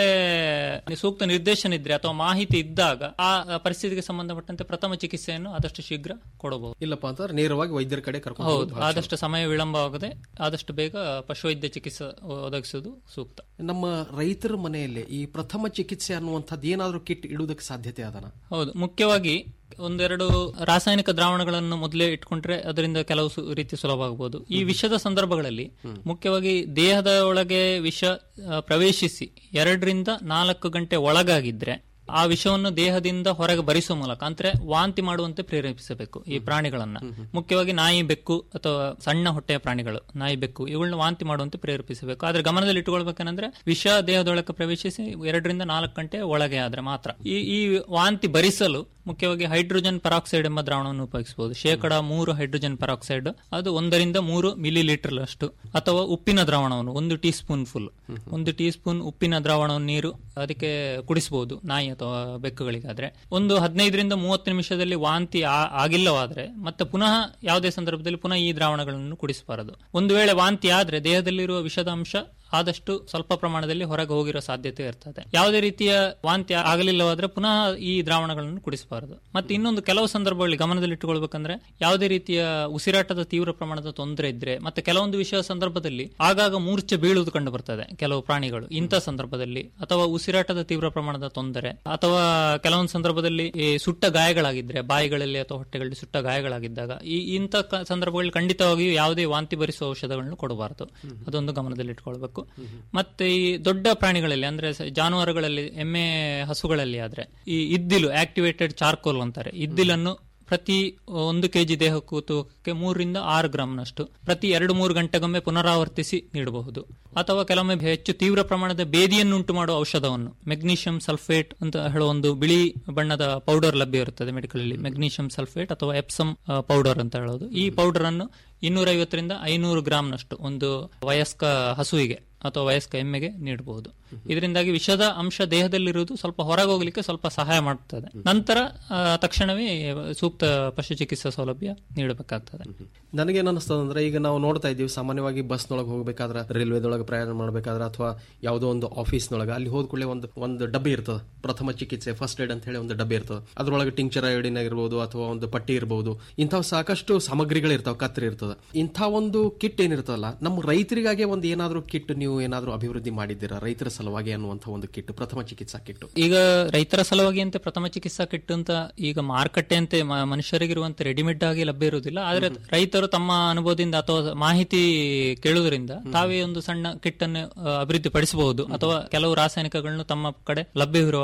ಸೂಕ್ತ ನಿರ್ದೇಶನ ಇದ್ರೆ ಅಥವಾ ಮಾಹಿತಿ ಇದ್ದಾಗ ಆ ಪರಿಸ್ಥಿತಿಗೆ ಸಂಬಂಧಪಟ್ಟಂತೆ ಪ್ರಥಮ ಚಿಕಿತ್ಸೆಯನ್ನು ಆದಷ್ಟು ಶೀಘ್ರ ಕೊಡಬಹುದು ಇಲ್ಲಪ್ಪ ಅಂತಂದ್ರೆ ನೇರವಾಗಿ ವೈದ್ಯರ ಕಡೆ ಕರ್ಕೊಂಡು ಹೌದು ಹೋಗೋದು ಬಹಳ ಆದಷ್ಟು ಸಮಯ ವಿಳಂಬವಾಗದೆ ಆದಷ್ಟು ಬೇಗ ಪಶುವೈದ್ಯ ಚಿಕಿತ್ಸೆ ಒದಗಿಸುವುದು ಸೂಕ್ತ ನಮ್ಮ ರೈತರ ಮನೆಯಲ್ಲಿ ಈ ಪ್ರಥಮ ಚಿಕಿತ್ಸೆ ಅನ್ನುವಂಥದ್ದು ಏನಾದರೂ ಕಿಟ್ ಇಡುವುದಕ್ಕೆ ಸಾಧ್ಯತೆ ಅದನ ಹೌದು ಮುಖ್ಯವಾಗಿ ಒಂದೆರಡು ರಾಸಾಯನಿಕ ದ್ರಾವಣಗಳನ್ನು ಮೊದಲೇ ಇಟ್ಕೊಂಡ್ರೆ ಅದರಿಂದ ಕೆಲವು ಸು- ರೀತಿ ಸುಲಭ ಆಗಬಹುದು ಈ ವಿಷದ ಸಂದರ್ಭಗಳಲ್ಲಿ ಮುಖ್ಯವಾಗಿ ದೇಹದ ಒಳಗೆ ವಿಷ ಆ, ಪ್ರವೇಶಿಸಿ ಎರಡರಿಂದ ನಾಲ್ಕು ಗಂಟೆ ಒಳಗಾಗಿದ್ರೆ ಆ ವಿಷವನ್ನು ದೇಹದಿಂದ ಹೊರಗೆ ಭರಿಸುವ ಮೂಲಕ ಅಂದ್ರೆ ವಾಂತಿ ಮಾಡುವಂತೆ ಪ್ರೇರೇಪಿಸಬೇಕು ಈ ಪ್ರಾಣಿಗಳನ್ನ ಮುಖ್ಯವಾಗಿ ನಾಯಿ ಬೆಕ್ಕು ಅಥವಾ ಸಣ್ಣ ಹೊಟ್ಟೆಯ ಪ್ರಾಣಿಗಳು ನಾಯಿ ಬೆಕ್ಕು ಇವುಗಳನ್ನ ವಾಂತಿ ಮಾಡುವಂತೆ ಪ್ರೇರೇಪಿಸಬೇಕು ಆದ್ರೆ ಗಮನದಲ್ಲಿ ಇಟ್ಟುಕೊಳ್ಬೇಕೇನಂದ್ರೆ ವಿಷ ದೇಹದೊಳಗೆ ಪ್ರವೇಶಿಸಿ ಎರಡರಿಂದ ನಾಲ್ಕು ಗಂಟೆ ಒಳಗೆ ಆದ್ರೆ ಮಾತ್ರ ಈ ಈ ವಾಂತಿ ಭರಿಸಲು ಮುಖ್ಯವಾಗಿ ಹೈಡ್ರೋಜನ್ ಪೆರಾಕ್ಸೈಡ್ ಎಂಬ ದ್ರಾವಣವನ್ನು ಉಪಯೋಗಿಸಬಹುದು ಶೇಕಡ ಮೂರು ಹೈಡ್ರೋಜನ್ ಪೆರಾಕ್ಸೈಡ್ ಅದು ಒಂದರಿಂದ ಮೂರು ಮಿಲಿ ಲೀಟರ್ ಅಷ್ಟು ಅಥವಾ ಉಪ್ಪಿನ ದ್ರಾವಣವನ್ನು ಒಂದು ಟೀ ಸ್ಪೂನ್ ಫುಲ್ ಒಂದು ಟೀ ಸ್ಪೂನ್ ಉಪ್ಪಿನ ದ್ರಾವಣವನ್ನು ನೀರು ಅದಕ್ಕೆ ಕುಡಿಸಬಹುದು ನಾಯಿ ಅಥವಾ ಬೆಕ್ಕುಗಳಿಗಾದ್ರೆ ಒಂದು ಹದಿನೈದರಿಂದ ಮೂವತ್ತು ನಿಮಿಷದಲ್ಲಿ ವಾಂತಿ ಆ- ಆಗಿಲ್ಲವಾದ್ರೆ ಮತ್ತೆ ಪುನಃ ಯಾವುದೇ ಸಂದರ್ಭದಲ್ಲಿ ಪುನಃ ಈ ದ್ರಾವಣಗಳನ್ನು ಕುಡಿಸಬಾರದು ಒಂದು ವೇಳೆ ವಾಂತಿ ಆದ್ರೆ ದೇಹದಲ್ಲಿರುವ ವಿಷದ ಅಂಶ ಆದಷ್ಟು ಸ್ವಲ್ಪ ಪ್ರಮಾಣದಲ್ಲಿ ಹೊರಗೆ ಹೋಗಿರೋ ಸಾಧ್ಯತೆ ಇರ್ತದೆ ಯಾವುದೇ ರೀತಿಯ ವಾಂತಿ ಆಗಲಿಲ್ಲವಾದ್ರೆ ಪುನಃ ಈ ದ್ರಾವಣಗಳನ್ನು ಕುಡಿಸಬಾರದು ಮತ್ತೆ ಇನ್ನೊಂದು ಕೆಲವು ಸಂದರ್ಭಗಳಲ್ಲಿ ಗಮನದಲ್ಲಿಟ್ಟುಕೊಳ್ಬೇಕಂದ್ರೆ ಯಾವುದೇ ರೀತಿಯ ಉಸಿರಾಟದ ತೀವ್ರ ಪ್ರಮಾಣದ ತೊಂದರೆ ಇದ್ರೆ ಮತ್ತೆ ಕೆಲವೊಂದು ವಿಷಯ ಸಂದರ್ಭದಲ್ಲಿ ಆಗಾಗ ಮೂರ್ಛೆ ಬೀಳುವುದು ಕಂಡು ಬರ್ತದೆ ಕೆಲವು ಪ್ರಾಣಿಗಳು ಇಂಥ ಸಂದರ್ಭದಲ್ಲಿ ಅಥವಾ ಉಸಿರಾಟದ ತೀವ್ರ ಪ್ರಮಾಣದ ತೊಂದರೆ ಅಥವಾ ಕೆಲವೊಂದು ಸಂದರ್ಭದಲ್ಲಿ ಈ ಸುಟ್ಟ ಗಾಯಗಳಾಗಿದ್ರೆ ಬಾಯಿಗಳಲ್ಲಿ ಅಥವಾ ಹೊಟ್ಟೆಗಳಲ್ಲಿ ಸುಟ್ಟ ಗಾಯಗಳಾಗಿದ್ದಾಗ ಈ ಇಂಥ ಕ- ಸಂದರ್ಭಗಳಲ್ಲಿ ಖಂಡಿತವಾಗಿಯೂ ಯಾವುದೇ ವಾಂತಿ ಭರಿಸುವ ಔಷಧಗಳನ್ನು ಕೊಡಬಾರದು ಅದೊಂದು ಗಮನದಲ್ಲಿಟ್ಕೊಳ್ಬೇಕು ಮತ್ತೆ ಈ ದೊಡ್ಡ ಪ್ರಾಣಿಗಳಲ್ಲಿ ಅಂದ್ರೆ ಸ- ಜಾನುವಾರುಗಳಲ್ಲಿ ಎಮ್ಮೆ ಹಸುಗಳಲ್ಲಿ ಆದ್ರೆ ಈ ಇದ್ದಿಲು ಆಕ್ಟಿವೇಟೆಡ್ ಚಾರ್ಕೋಲ್ ಅಂತಾರೆ ಇದ್ದಿಲನ್ನು ಪ್ರತಿ ಒಂದು ಕೆಜಿ ದೇಹಕ್ಕೂ ತೂಕಕ್ಕೆ ಮೂರರಿಂದ ಆರು ಗ್ರಾಂನಷ್ಟು ಪ್ರತಿ ಎರಡು ಮೂರು ಗಂಟೆಗೊಮ್ಮೆ ಪುನರಾವರ್ತಿಸಿ ನೀಡಬಹುದು ಅಥವಾ ಕೆಲವೊಮ್ಮೆ ಹೆಚ್ಚು ತೀವ್ರ ಪ್ರಮಾಣದ ಬೇದಿಯನ್ನುಂಟು ಮಾಡುವ ಔಷಧವನ್ನು ಮೆಗ್ನೀಷಿಯಂ ಸಲ್ಫೇಟ್ ಅಂತ ಹೇಳುವ ಒಂದು ಬಿಳಿ ಬಣ್ಣದ ಪೌಡರ್ ಲಭ್ಯ ಇರುತ್ತದೆ ಮೆಡಿಕಲ್ ಅಲ್ಲಿ ಮೆಗ್ನೀಷಿಯಂ ಸಲ್ಫೇಟ್ ಅಥವಾ ಎಪ್ಸಮ್ ಪೌಡರ್ ಅಂತ ಹೇಳೋದು ಈ ಪೌಡರ್ ಅನ್ನು ಇನ್ನೂರ ಐವತ್ತರಿಂದ ಐನೂರು ಗ್ರಾಂನಷ್ಟು ಒಂದು ವಯಸ್ಕ ಹಸುವಿಗೆ ಅಥವಾ ವಯಸ್ಕ ಎಮ್ಮೆಗೆ ನೀಡಬಹುದು ಇದರಿಂದಾಗಿ ವಿಷದ ಅಂಶ ದೇಹದಲ್ಲಿರುವುದು ಸ್ವಲ್ಪ ಹೊರಗೆ ಹೋಗ್ಲಿಕ್ಕೆ ಸ್ವಲ್ಪ ಸಹಾಯ ಮಾಡುತ್ತದೆ ನಂತರ ಆ, ತಕ್ಷಣವೇ ಸೂಕ್ತ ಪಶು ಚಿಕಿತ್ಸಾ ಸೌಲಭ್ಯ ನೀಡಬೇಕಾಗ್ತದೆ ನನಗೇನು ಅನಿಸ್ತದೆ ಅಂದ್ರೆ ಈಗ ನಾವು ನೋಡ್ತಾ ಇದ್ದೀವಿ ಸಾಮಾನ್ಯವಾಗಿ ಬಸ್ನೊಳಗೆ ಹೋಗ್ಬೇಕಾದ್ರೆ ರೈಲ್ವೆದೊಳಗೆ ಪ್ರಯಾಣ ಮಾಡಬೇಕಾದ್ರೆ ಅಥವಾ ಯಾವುದೋ ಒಂದು ಆಫೀಸ್ನೊಳಗೆ ಅಲ್ಲಿ ಹೋದ ಕೂಡಲೇ ಒಂದು ಒಂದು ಡಬ್ಬಿ ಇರ್ತದೆ ಪ್ರಥಮ ಚಿಕಿತ್ಸೆ ಫಸ್ಟ್ ಏಡ್ ಅಂತ ಹೇಳಿ ಒಂದು ಡಬ್ಬಿ ಇರ್ತದೆ ಅದ್ರೊಳಗೆ ಟಿಂಕ್ಚರ್ ಐಡಿನ ಇರ್ಬೋದು ಅಥವಾ ಒಂದು ಪಟ್ಟಿ ಇರ್ಬೋದು ಇಂಥವು ಸಾಕಷ್ಟು ಸಾಮಗ್ರಿಗಳು ಇರ್ತಾವೆ ಕತ್ರಿ ಇರ್ತದೆ ಇಂಥ ಒಂದು ಕಿಟ್ ಏನಿರ್ತದಲ್ಲ ನಮ್ಮ ರೈತರಿಗಾಗೆ ಒಂದು ಏನಾದರೂ ಕಿಟ್ ನೀವು ಏನಾದರೂ ಅಭಿವೃದ್ಧಿ ಮಾಡಿದ್ದೀರಾ ರೈತರ ಸಲುವಾಗಿ ಅನ್ನುವಂಥ ಒಂದು ಕಿಟ್ ಪ್ರಥಮ ಚಿಕಿತ್ಸಾ ಕಿಟ್ ಈಗ ರೈತರ ಸಲುವಾಗಿ ಅಂತ ಪ್ರಥಮ ಚಿಕಿತ್ಸಾ ಕಿಟ್ ಅಂತ ಈಗ ಮಾರುಕಟ್ಟೆ ಅಂತೆ ಮ- ಮನುಷ್ಯರಿಗಿರುವಂತೆ ರೆಡಿಮೇಡ್ ಆಗಿ ಲಭ್ಯ ಇರುವುದಿಲ್ಲ ಆದ್ರೆ ರೈತರು ತಮ್ಮ ಅನುಭವದಿಂದ ಅಥವಾ ಮಾಹಿತಿ ಕೇಳುವುದರಿಂದ ತಾವೇ ಒಂದು ಸಣ್ಣ ಕಿಟ್ ಅನ್ನು ಆ, ಅಭಿವೃದ್ಧಿ ಪಡಿಸಬಹುದು ಅಥವಾ ಕೆಲವು ರಾಸಾಯನಿಕಗಳನ್ನು ತಮ್ಮ ಕಡೆ ಲಭ್ಯವಿರುವ ಹಾಗೆ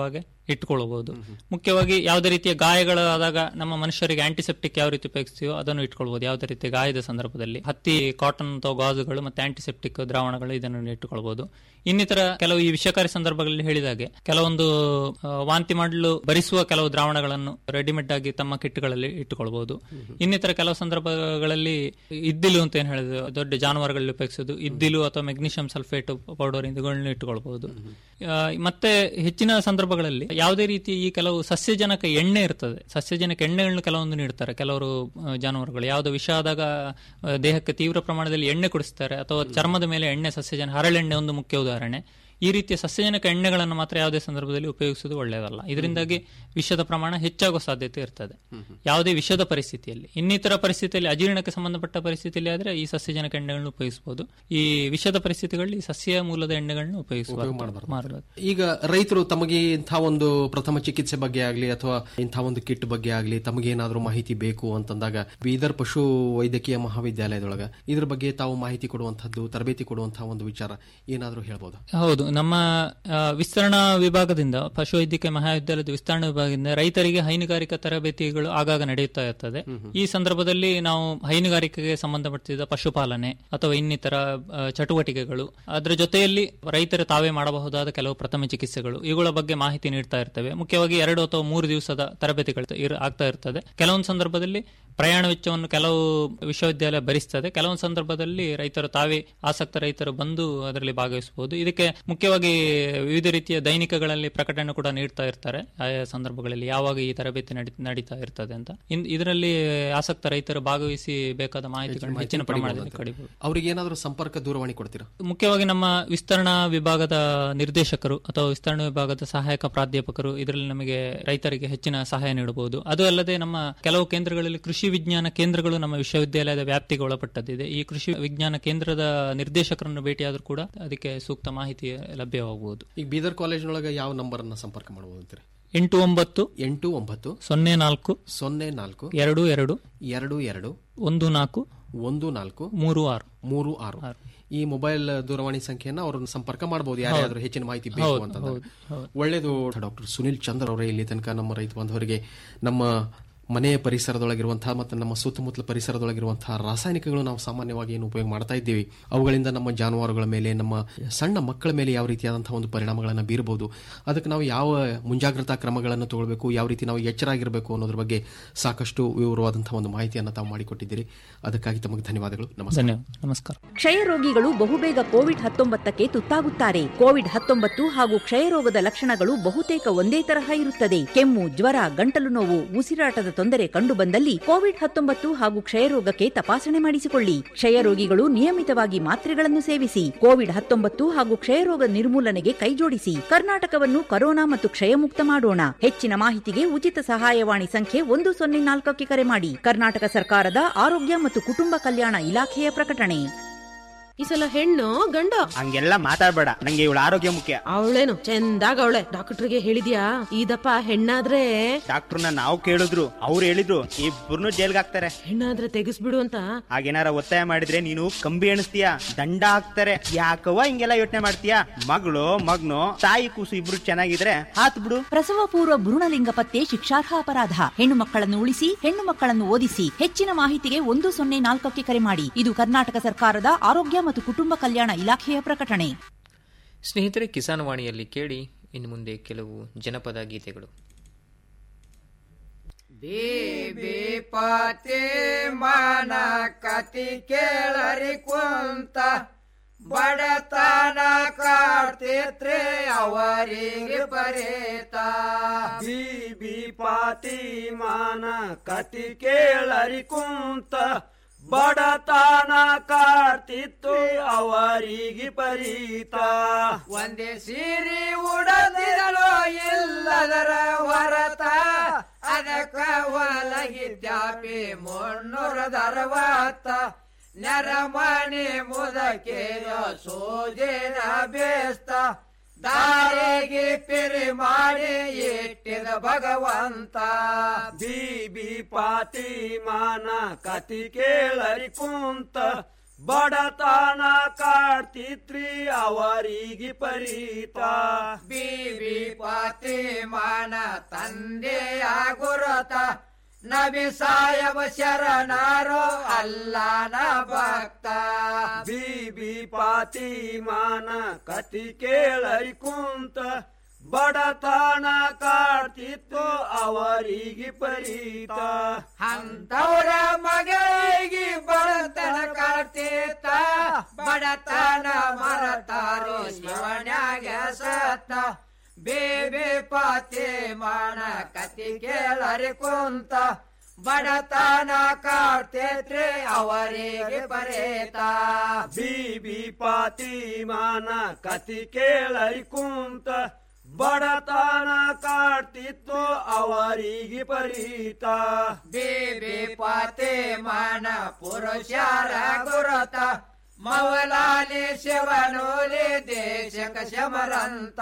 ಇಟ್ಕೊಳ್ಬಹುದು ಮುಖ್ಯವಾಗಿ ಯಾವುದೇ ರೀತಿಯ ಗಾಯಗಳಾದಾಗ ನಮ್ಮ ಮನುಷ್ಯರಿಗೆ ಆಂಟಿಸೆಪ್ಟಿಕ್ ಯಾವ ರೀತಿ ಉಪಯೋಗಿಸ್ತೀವೋ ಅದನ್ನು ಇಟ್ಕೊಳ್ಬಹುದು ಯಾವುದೇ ರೀತಿಯ ಗಾಯದ ಸಂದರ್ಭದಲ್ಲಿ ಹತ್ತಿ ಕಾಟನ್ ಅಥವಾ ಗಾಜುಗಳು ಮತ್ತೆ ಆಂಟಿಸೆಪ್ಟಿಕ್ ದ್ರಾವಣಗಳು ಇದನ್ನು ಇಟ್ಟುಕೊಳ್ಬಹುದು ಇನ್ನಿತರ ಕೆಲವು ಈ ವಿಷಕಾರಿ ಸಂದರ್ಭಗಳಲ್ಲಿ ಹೇಳಿದಾಗೆ ಕೆಲವೊಂದು ಆ, ವಾಂತಿ ಮಾಡಲು ಭರಿಸುವ ಕೆಲವು ದ್ರಾವಣಗಳನ್ನು ರೆಡಿಮೇಡ್ ಆಗಿ ತಮ್ಮ ಕಿಟ್ಗಳಲ್ಲಿ ಇಟ್ಟುಕೊಳ್ಬಹುದು ಇನ್ನಿತರ ಕೆಲವು ಸಂದರ್ಭಗಳಲ್ಲಿ ಇದ್ದಿಲು ಅಂತ ಏನ್ ಹೇಳಿದ್ರು ದೊಡ್ಡ ಜಾನುವಾರುಗಳಲ್ಲಿ ಉಪಯೋಗಿಸೋದು ಇದ್ದಿಲು ಅಥವಾ ಮೆಗ್ನೀಷಿಯಂ ಸಲ್ಫೇಟ್ ಪೌಡರ್ ಇವುಗಳನ್ನ ಇಟ್ಟುಕೊಳ್ಬಹುದು ಆ, ಮತ್ತೆ ಹೆಚ್ಚಿನ ಸಂದರ್ಭಗಳಲ್ಲಿ ಯಾವುದೇ ರೀತಿ ಈ ಕೆಲವು ಸಸ್ಯಜನಕ ಎಣ್ಣೆ ಇರ್ತದೆ ಸಸ್ಯಜನಕ ಎಣ್ಣೆಗಳನ್ನು ಕೆಲವೊಂದು ನೀಡ್ತಾರೆ ಕೆಲವರು ಆ, ಜಾನುವಾರುಗಳು ಯಾವುದೋ ವಿಷ ಆದಾಗ ಆ, ದೇಹಕ್ಕೆ ತೀವ್ರ ಪ್ರಮಾಣದಲ್ಲಿ ಎಣ್ಣೆ ಕುಡಿಸ್ತಾರೆ ಅಥವಾ ಚರ್ಮದ ಮೇಲೆ ಎಣ್ಣೆ ಸಸ್ಯಜನ ಹರಳೆಣ್ಣೆ ಒಂದು ಮುಖ್ಯ ಉದಾಹರಣೆ ಈ ರೀತಿಯ ಸಸ್ಯಜನಕ ಎಣ್ಣೆಗಳನ್ನು ಮಾತ್ರ ಯಾವುದೇ ಸಂದರ್ಭದಲ್ಲಿ ಉಪಯೋಗಿಸುವುದು ಒಳ್ಳೆಯದಲ್ಲ ಇದರಿಂದಾಗಿ ವಿಷದ ಪ್ರಮಾಣ ಹೆಚ್ಚಾಗುವ ಸಾಧ್ಯತೆ ಇರ್ತದೆ ಯಾವುದೇ ವಿಷದ ಪರಿಸ್ಥಿತಿಯಲ್ಲಿ ಇನ್ನಿತರ ಪರಿಸ್ಥಿತಿಯಲ್ಲಿ ಅಜೀರ್ಣಕ್ಕೆ ಸಂಬಂಧಪಟ್ಟ ಪರಿಸ್ಥಿತಿಯಲ್ಲಿ ಆದ್ರೆ ಈ ಸಸ್ಯಜನಕ ಎಣ್ಣೆಗಳನ್ನು ಉಪಯೋಗಿಸಬಹುದು ಈ ವಿಷದ ಪರಿಸ್ಥಿತಿಗಳಲ್ಲಿ ಸಸ್ಯ ಮೂಲದ ಎಣ್ಣೆಗಳನ್ನು ಉಪಯೋಗಿಸಬಾರದು ಮಾಡಬಾರದು ಈಗ ರೈತರು ತಮಗೆ ಇಂಥ ಒಂದು ಪ್ರಥಮ ಚಿಕಿತ್ಸೆ ಬಗ್ಗೆ ಆಗಲಿ ಅಥವಾ ಇಂಥ ಒಂದು ಕಿಟ್ ಬಗ್ಗೆ ಆಗಲಿ ತಮಗೆ ಏನಾದರೂ ಮಾಹಿತಿ ಬೇಕು ಅಂತಂದಾಗ ಬೀದರ್ ಪಶು ವೈದ್ಯಕೀಯ ಮಹಾವಿದ್ಯಾಲಯದೊಳಗ ಇದ್ರ ಬಗ್ಗೆ ತಾವು ಮಾಹಿತಿ ಕೊಡುವಂತಹದ್ದು ತರಬೇತಿ ಕೊಡುವಂತಹ ಒಂದು ವಿಚಾರ ಏನಾದರೂ ಹೇಳ್ಬೋದಾ ಹೌದು ನಮ್ಮ ಆ, ವಿಸ್ತರಣಾ ವಿಭಾಗದಿಂದ ಪಶುವೈದ್ಯಕೀಯ ಮಹಾವಿದ್ಯಾಲಯದ ವಿಸ್ತರಣಾ ವಿಭಾಗದಿಂದ ರೈತರಿಗೆ ಹೈನುಗಾರಿಕಾ ತರಬೇತಿಗಳು ಆಗಾಗ ನಡೆಯುತ್ತಾ ಇರ್ತದೆ ಈ ಸಂದರ್ಭದಲ್ಲಿ ನಾವು ಹೈನುಗಾರಿಕೆಗೆ ಸಂಬಂಧಪಟ್ಟಿದ ಪಶುಪಾಲನೆ ಅಥವಾ ಇನ್ನಿತರ ಆ, ಚಟುವಟಿಕೆಗಳು ಅದರ ಜೊತೆಯಲ್ಲಿ ರೈತರು ತಾವೇ ಮಾಡಬಹುದಾದ ಕೆಲವು ಪ್ರಥಮ ಚಿಕಿತ್ಸೆಗಳು ಇವುಗಳ ಬಗ್ಗೆ ಮಾಹಿತಿ ನೀಡ್ತಾ ಇರ್ತೇವೆ ಮುಖ್ಯವಾಗಿ ಎರಡು ಅಥವಾ ಮೂರು ದಿವಸದ ತರಬೇತಿಗಳು ಇರ್- ಆಗ್ತಾ ಇರ್ತದೆ ಕೆಲವೊಂದು ಸಂದರ್ಭದಲ್ಲಿ ಪ್ರಯಾಣ ವೆಚ್ಚವನ್ನು ಕೆಲವು ವಿಶ್ವವಿದ್ಯಾಲಯ ಭರಿಸ್ತದೆ ಕೆಲವೊಂದು ಸಂದರ್ಭದಲ್ಲಿ ರೈತರು ತಾವೇ ಆಸಕ್ತ ರೈತರು ಬಂದು ಅದರಲ್ಲಿ ಭಾಗವಹಿಸಬಹುದು ಇದಕ್ಕೆ ಮುಖ್ಯವಾಗಿ ವಿವಿಧ ರೀತಿಯ ದೈನಿಕಗಳಲ್ಲಿ ಪ್ರಕಟಣೆ ಕೂಡ ನೀಡ್ತಾ ಇರ್ತಾರೆ ಆಯಾ ಸಂದರ್ಭಗಳಲ್ಲಿ ಯಾವಾಗ ಈ ತರಬೇತಿ ನಡಿ- ನಡೀತಾ ಇರ್ತದೆ ಅಂತ ಇನ್- ಇದರಲ್ಲಿ ಆಸಕ್ತ ರೈತರು ಭಾಗವಹಿಸಿ ಬೇಕಾದ ಮಾಹಿತಿಗಳನ್ನು ಹೆಚ್ಚಿನ ಪ್ರಮಾಣದಲ್ಲಿ ಪಡಿಬಹುದು ಅವರಿಗೆ ಏನಾದರೂ ಸಂಪರ್ಕ ದೂರವಾಣಿ ಕೊಡ್ತೀರಾ ಮುಖ್ಯವಾಗಿ ನಮ್ಮ ವಿಸ್ತರಣಾ ವಿಭಾಗದ ನಿರ್ದೇಶಕರು ಅಥವಾ ವಿಸ್ತರಣಾ ವಿಭಾಗದ ಸಹಾಯಕ ಪ್ರಾಧ್ಯಾಪಕರು ಇದರಲ್ಲಿ ನಮಗೆ ರೈತರಿಗೆ ಹೆಚ್ಚಿನ ಸಹಾಯ ನೀಡಬಹುದು ಅದು ಅಲ್ಲದೆ ನಮ್ಮ ಕೆಲವು ಕೇಂದ್ರಗಳಲ್ಲಿ ಕೃಷಿ ವಿಜ್ಞಾನ ಕೇಂದ್ರಗಳು ನಮ್ಮ ವಿಶ್ವವಿದ್ಯಾಲಯದ ವ್ಯಾಪ್ತಿಗೆ ಒಳಪಟ್ಟದಿದೆ ಈ ಕೃಷಿ ವಿಜ್ಞಾನ ಕೇಂದ್ರದ ನಿರ್ದೇಶಕರನ್ನು ಭೇಟಿಯಾದರೂ ಕೂಡ ಅದಕ್ಕೆ ಸೂಕ್ತ ಮಾಹಿತಿ ಲಭ್ಯವಾಗಬಹುದು ಈಗ ಬೀದರ್ ಕಾಲೇಜಿನೊಳಗೆ ಯಾವ ನಂಬರ್ ಅನ್ನ ಸಂಪರ್ಕ ಮಾಡಬಹುದು ಅಂತೀರಿ ಎಂಟು ಒಂಬತ್ತು ಎಂಟು ಒಂಬತ್ತು ಸೊನ್ನೆ ನಾಲ್ಕು ಸೊನ್ನೆ ನಾಲ್ಕು ಎರಡು ಎರಡು ಎರಡು ಎರಡು ಒಂದು ನಾಲ್ಕು ಒಂದು ನಾಲ್ಕು ಮೂರು ಆರು ಮೂರು ಆರು ಈ ಮೊಬೈಲ್ ದೂರವಾಣಿ ಸಂಖ್ಯೆಯನ್ನ ಅವ್ರನ್ನ ಸಂಪರ್ಕ ಮಾಡಬಹುದು ಯಾರ್ಯಾದ್ರೂ ಹೆಚ್ಚಿನ ಮಾಹಿತಿ ಬೇಕು ಹೌದು, ಅಂತಂದ್ರೆ ಹೌದು, ಹೌದು. ಒಳ್ಳೇದು ಡಾಕ್ಟರ್ ಸುನಿಲ್ ಚಂದ್ರ ಅವರೇ ಇಲ್ಲಿ ತನಕ ನಮ್ಮ ರೈತ ಬಾಂಧವರಿಗೆ ನಮ್ಮ ಮನೆಯ ಪರಿಸರದೊಳಗಿರುವಂತಹ ಮತ್ತು ನಮ್ಮ ಸುತ್ತಮುತ್ತಲ ಪರಿಸರದೊಳಗಿರುವಂತಹ ರಾಸಾಯನಿಕಗಳು ನಾವು ಸಾಮಾನ್ಯವಾಗಿ ಏನು ಉಪಯೋಗ ಮಾಡ್ತಾ ಇದ್ದೀವಿ ಅವುಗಳಿಂದ ನಮ್ಮ ಜಾನುವಾರುಗಳ ಮೇಲೆ ನಮ್ಮ ಸಣ್ಣ ಮಕ್ಕಳ ಮೇಲೆ ಯಾವ ರೀತಿಯಾದಂತಹ ಒಂದು ಪರಿಣಾಮಗಳನ್ನು ಬೀರಬಹುದು ಅದಕ್ಕೆ ನಾವು ಯಾವ ಮುಂಜಾಗ್ರತಾ ಕ್ರಮಗಳನ್ನು ತಗೊಳ್ಬೇಕು ಯಾವ ರೀತಿ ನಾವು ಎಚ್ಚರಾಗಿರಬೇಕು ಅನ್ನೋದ್ರ ಬಗ್ಗೆ ಸಾಕಷ್ಟು ವಿವರವಾದಂತಹ ಒಂದು ಮಾಹಿತಿಯನ್ನು ತಾವು ಮಾಡಿಕೊಟ್ಟಿದ್ದೀರಿ ಅದಕ್ಕಾಗಿ ತಮಗೆ ಧನ್ಯವಾದಗಳು ನಮಸ್ಕಾರ ಧನ್ಯವಾದ ನಮಸ್ಕಾರ ಕ್ಷಯ ರೋಗಿಗಳು ಬಹುಬೇಗ ಕೋವಿಡ್ ಹತ್ತೊಂಬತ್ತಕ್ಕೆ ತುತ್ತಾಗುತ್ತಾರೆ ಕೋವಿಡ್ ಹತ್ತೊಂಬತ್ತು ಹಾಗೂ ಕ್ಷಯರೋಗದ ಲಕ್ಷಣಗಳು ಬಹುತೇಕ ಒಂದೇ ತರಹ ಇರುತ್ತದೆ ಕೆಮ್ಮು ಜ್ವರ ಗಂಟಲು ನೋವು ಉಸಿರಾಟದ ತೊಂದರೆ ಕಂಡುಬಂದಲ್ಲಿ ಕೋವಿಡ್ ಹತ್ತೊಂಬತ್ತು ಹಾಗೂ ಕ್ಷಯರೋಗಕ್ಕೆ ತಪಾಸಣೆ ಮಾಡಿಸಿಕೊಳ್ಳಿ ಕ್ಷಯ ರೋಗಿಗಳು ನಿಯಮಿತವಾಗಿ ಮಾತ್ರೆಗಳನ್ನು ಸೇವಿಸಿ ಕೋವಿಡ್ ಹತ್ತೊಂಬತ್ತು ಹಾಗೂ ಕ್ಷಯರೋಗ ನಿರ್ಮೂಲನೆಗೆ ಕೈಜೋಡಿಸಿ ಕರ್ನಾಟಕವನ್ನು ಕರೋನಾ ಮತ್ತು ಕ್ಷಯಮುಕ್ತ ಮಾಡೋಣ ಹೆಚ್ಚಿನ ಮಾಹಿತಿಗೆ ಉಚಿತ ಸಹಾಯವಾಣಿ ಸಂಖ್ಯೆ ಒಂದು ಸೊನ್ನೆ ನಾಲ್ಕಕ್ಕೆ ಕರೆ ಮಾಡಿ ಕರ್ನಾಟಕ ಸರ್ಕಾರದ ಆರೋಗ್ಯ ಮತ್ತು ಕುಟುಂಬ ಕಲ್ಯಾಣ ಇಲಾಖೆಯ ಪ್ರಕಟಣೆ ಈ ಸಲ ಹೆಣ್ಣು ಗಂಡು ಹಂಗೆಲ್ಲ ಮಾತಾಡ್ಬೇಡ ನಂಗೆ ಇವಳ ಆರೋಗ್ಯ ಮುಖ್ಯ ಅವಳೇನು ಚಂದಾಗ ಅವಳೆ ಡಾಕ್ಟರ್ಗೆ ಹೇಳಿದ್ಯಾ ಇದಪ್ಪ ಹೆಣ್ಣಾದ್ರೆ ಡಾಕ್ಟರ್ನ ನಾವು ಕೇಳಿದ್ರು ಅವ್ರು ಹೇಳಿದ್ರು ಇಬ್ಬರನ್ನು ಜೈಲ್ಗೆ ಹಾಕ್ತಾರೆ ಹೆಣ್ಣಾದ್ರೆ ತೆಗಿಸ್ಬಿಡು ಅಂತ ಹಾಗೇನಾರ ಒತ್ತಾಯ ಮಾಡಿದ್ರೆ ನೀನು ಕಂಬಿ ಎಣಿಸ್ತೀಯ ದಂಡ ಹಾಕ್ತಾರೆ ಯಾಕವ್ವ ಹಿಂಗೆಲ್ಲ ಯೋಚನೆ ಮಾಡ್ತೀಯ ಮಗಳು ಮಗ್ನು ತಾಯಿ ಕೂಸು ಇಬ್ರು ಚೆನ್ನಾಗಿದ್ರೆ ಹಾತ್ ಬಿಡು ಪ್ರಸವ ಪೂರ್ವ ಭ್ರೂಣಲಿಂಗ ಪತ್ತೆ ಶಿಕ್ಷಾರ್ಹ ಅಪರಾಧ ಹೆಣ್ಣು ಮಕ್ಕಳನ್ನು ಉಳಿಸಿ ಹೆಣ್ಣು ಮಕ್ಕಳನ್ನು ಓದಿಸಿ ಹೆಚ್ಚಿನ ಮಾಹಿತಿಗೆ ಒಂದು ಸೊನ್ನೆ ನಾಲ್ಕಕ್ಕೆ ಕರೆ ಮಾಡಿ ಇದು ಕರ್ನಾಟಕ ಸರ್ಕಾರದ ಆರೋಗ್ಯ ಮತ್ತು ಕುಟುಂಬ ಕಲ್ಯಾಣ ಇಲಾಖೆಯ ಪ್ರಕಟಣೆ ಸ್ನೇಹಿತರೆ ಕಿಸಾನ್ ವಾಣಿಯಲ್ಲಿ ಕೇಳಿ ಇನ್ನು ಮುಂದೆ ಕೆಲವು ಜನಪದ ಗೀತೆಗಳು ಬೀಬಿ ಪಾತಿ ಮಾನ ಕತಿ ಕೇಳರಿ ಕುಂತ ಬಡತನ ಕಾಡ್ತಿತ್ರಿ ಅವರಿಗೆ ಪರೇತ ಬೀಬಿ ಪಾತಿ ಮಾನ ಕತಿ ಕೇಳರಿ ಕುಂತ ಬಡತನ ಕಾಡ್ತಿತ್ತು ಅವರಿಗೆ ಪರೀತ ಒಂದೇ ಸೀರಿ ಉಡದಿರಲು ಇಲ್ಲದರ ಹೊರತ ಅದಕ್ಕ ಒಲಗಿದ್ಯಾಪಿ ಮುನ್ನೂರದ ಅರವತ್ತ ನೆರಮಣಿ ಮುದಕೆಯ ಸೋಜಿನ ಬೇಸ್ತ ದಾರಿಗೆ ಪಿರಿ ಮಾಡಿ ಇಟ್ಟಿದ ಭಗವಂತ ಬೀಬಿ ಪಾತಿ ಮಾನ ಕತಿ ಕೇಳರಿ ಕುಂತ ಬಡತನ ಕಾಡ್ತಿತ್ರಿ ಅವರಿಗೆ ಪರೀತ ಬೀಬಿ ಪಾತಿಮಾನ ತಂದೆಯ ಗುರುತ ನಬಿ ಸಾಯಬ ಶರಣಾರೋ ಅಲ್ಲಾನ ಭಕ್ತ ಬೀಬಿ ಪಾತಿಮಾನ ಕತಿ ಕೇಳರಿ ಕುಂತ ಬಡತನ ಕಾಡ್ತಿತ್ತು ಅವರಿಗೆ ಪರೀತ ಅಂತವರ ಮಗಳಿಗೆ ಬಡತನ ಕಾಡ್ತೀತ ಬಡತನ ಮರತಾರೋ ಶಿವಣ್ಯಾಗ ಸತ್ತ ಬೇಬೆ ಪಾತೆ ಮಾನ ಕತಿ ಕೇಳರಿ ಕುಂತ ಬಡತನ ಕಾಡ್ತೇತ್ರಿ ಅವರಿಗೆ ಪರೇತ ಬೀಬಿ ಪಾತಿಮಾನ ಕತಿ ಕೇಳರಿ ಕುಂತ ಬಡತನ ಕಾಡ್ತಿತ್ತು ಅವರಿಗೆ ಪರೀತ ಬೇಬೆ ಪಾತೆ ಮಾನ ಪುರುಷರ ಗುರುತ ಮವಲಾಲಿ ಶಿವನೋಲಿ ದೇಶಕ ಶಮರಂತ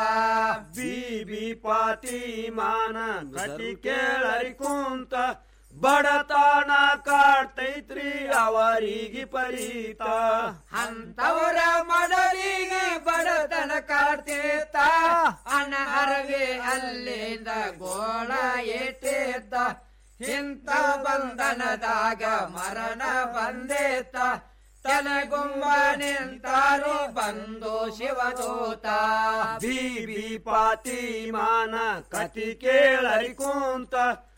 ಬೀಬಿ ಪಾತಿಮಾನ ಕತಿ ಕೇಳರಿ ಕುಂತ ಬಡತನ ಕಾಡ್ತೈತ್ರಿ ಅವರಿಗೆ ಪರೀತ ಅಂತವರ ಮಡಲಿಗೆ ಬಡತನ ಕಾಡ್ತೇತ ಅನ್ನ ಅರವಿ ಅಲ್ಲಿಂದ ಗೋಳ ಏಟೇತ ಇಂಥ ಬಂಧನದಾಗ ಮರಣ ಬಂದೇತ ತಲೆಗುಂಬ ನಿಂತಾರು ಬಂದು ಶಿವದೂತ ಬೀಬಿ ಪಾತಿಮಾನ ಕತಿ ಕೇಳರಿ ಕುಂತ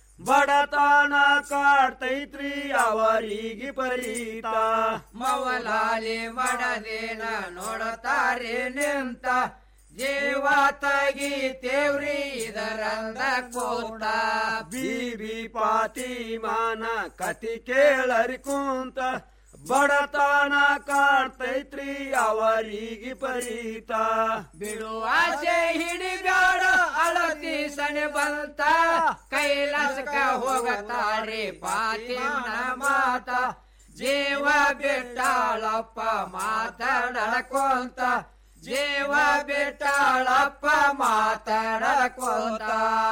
ಬಡತನ ಕಾಡ್ತೈತ್ರಿ ಅವರಿಗೆ ಪರೀತ ಮವಲಾಲಿ ಮಡದೇನ ನೋಡತಾರೆ ನಿಂತ ಜೀವ ತಗೀತೇವ್ರಿ ಇದರಂದ ಕೂತ ಬೀಬಿ ಪಾತಿಮಾನ ಕತಿ ಕೇಳರಿ ಕುಂತ ಬಡತನ ಕಾಡ್ತೈತ್ರಿ ಅವರಿಗೆ ಪರೀತ ಬಿಡುವಾಸೆ ಹಿಡಿಬ್ಯಾಡ ಅಳತಿ ಸನೆ ಬಂತ ಕೈಲಾಸಕ ಹೋಗತಾರೆ ಪಾತಿನ ಮಾತ ಜೀವ ಬಿಟ್ಟಾಳಪ್ಪ ಮಾತಾಡಕೊಂತ ಜೀವ ಬಿಟ್ಟಾಳಪ್ಪ ಮಾತಾಡಕೊಂತ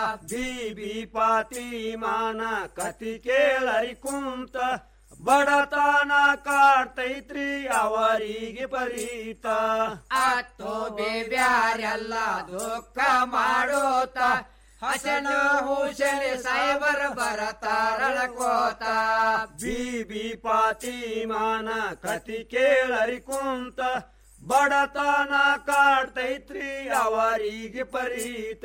ಬೀಬಿ ಪಾತಿಮಾನ ಕತಿ ಕೇಳರಿ ಕುಂತ ಬಡತನ ಕಾಡ್ತೈತ್ರಿ ಅವರಿಗೆ ಪರೀತ ಅತ್ತು ಬೇಬ್ಯಾರೆಲ್ಲ ದುಃಖ ಮಾಡೋತ ಹಸನ ಹೂಸನೆ ಸಾಯ್ಬರ ಬರತಾರಳಕೋತ ಬೀಬಿ ಪಾತಿಮಾನ ಕತಿ ಕೇಳರಿ ಕುಂತ ಬಡತನ ಕಾಡ್ತೈತ್ರಿ ಅವರಿಗೆ ಪರೀತ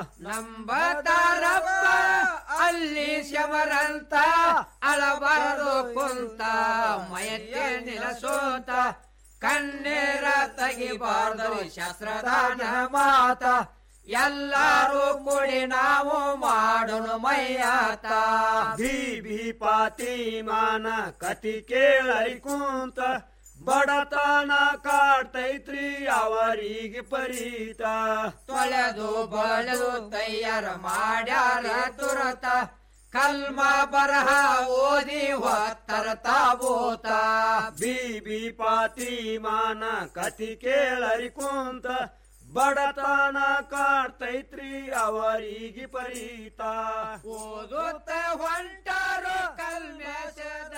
ನಂಬತಾರಪ್ಪ ಅಲ್ಲಿ ಶವರಂತ ಅಳಬಾರದು ಕುಂತ ಮಯಕ್ಕೆ ನಿಲಸೋತ ಕಣ್ಣೀರ ತೆಗಿಬಾರ್ದು ಶಸ್ತ್ರದಾನ ಮಾತ ಎಲ್ಲರೂ ಕೂಡಿ ನಾವು ಮಾಡೋಣ ಮೈಯಾತ ಬೀಬಿ ಪಾತಿಮಾನ ಕತಿ ಕೇಳರಿ ಕುಂತ ಬಡತನ ಕಾಡ್ತೈತ್ರಿ ಅವರಿಗೆ ಪರೀತ ತೊಳೆದು ಬಳೆದು ತಯಾರ ಮಾಡ್ಯಾರ ತುರತ ಕಲ್ಮ ಬರಹ ಓದಿ ಹೊತ್ತರ ತಾಬೂತ ಬೀಬಿ ಪಾತಿಮಾನ ಕತಿ ಕೇಳರಿ ಕುಂತ ಬಡತನ ಕಾಡ್ತೈತ್ರಿ ಅವರಿಗೆ ಪರೀತ ಓದುತ್ತ ಹೊಂಟಾರು ಕಲ್ಮೇಶದ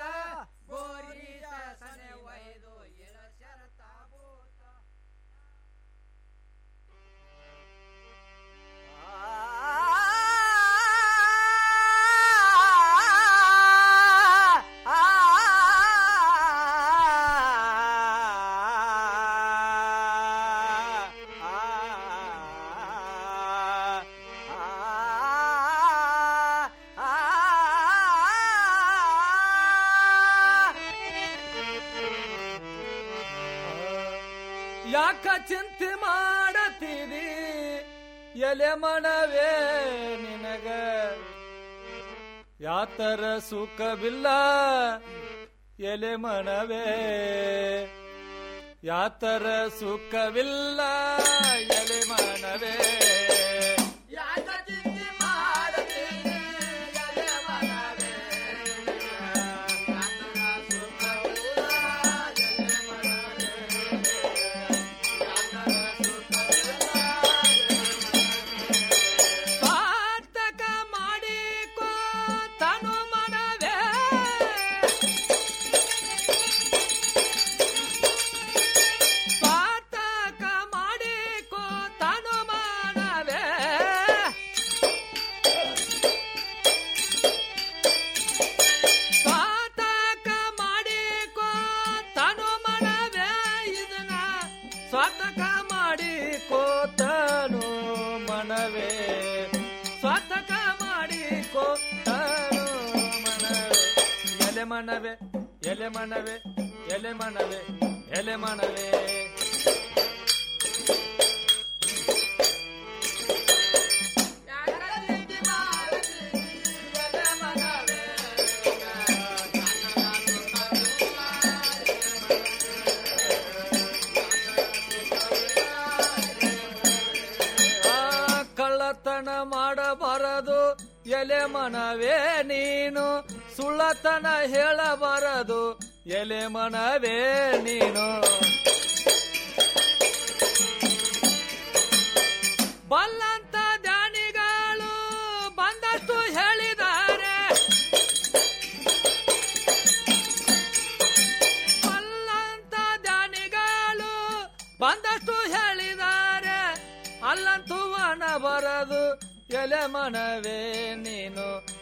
ಗೋರಿ ಸನೆ ಒಯ್ದು ಇಳಸರ ತಾಬೂತ ಯಾಕ ಚಿಂತೆ ಮಾಡತೀರಿ ಎಲೆ ಮನವೇ ನಿನಗ ಯಾತರ ಸುಖವಿಲ್ಲ ಎಲೆ ಮನವೇ ಯಾತರ ಸುಖವಿಲ್ಲ ಎಲೆ ಮನವೇ ಸಾರ್ಥಕ ಮಾಡಿಕೋ ತನು ಮನವೇ ಮನವೇ ಎಲೆ ಮನವೇ ಎಲೆ ಮನವೇ ಎಲೆ ಮನವೇ ಆ, ಕಳ್ಳತನ ಮಾಡಬಾರದು ಎಲೆ ಮನವೇ ನೀನು ಸುಳ್ಳತನ ಹೇಳಬಾರದು ಎಲೆ ಮನವೇ ನೀನು ಬಲ್ಲಂತ ದಾನಿಗಳು ಬಂದಷ್ಟು ಹೇಳಿದ್ದಾರೆ ಬಲ್ಲಂತ ದಾನಿಗಳು ಬಂದಷ್ಟು ಹೇಳಿದ್ದಾರೆ ಅಲ್ಲಂತೂ ಹಣ ಬರದು ಎಲೆ ಮನವೇ ನೀನು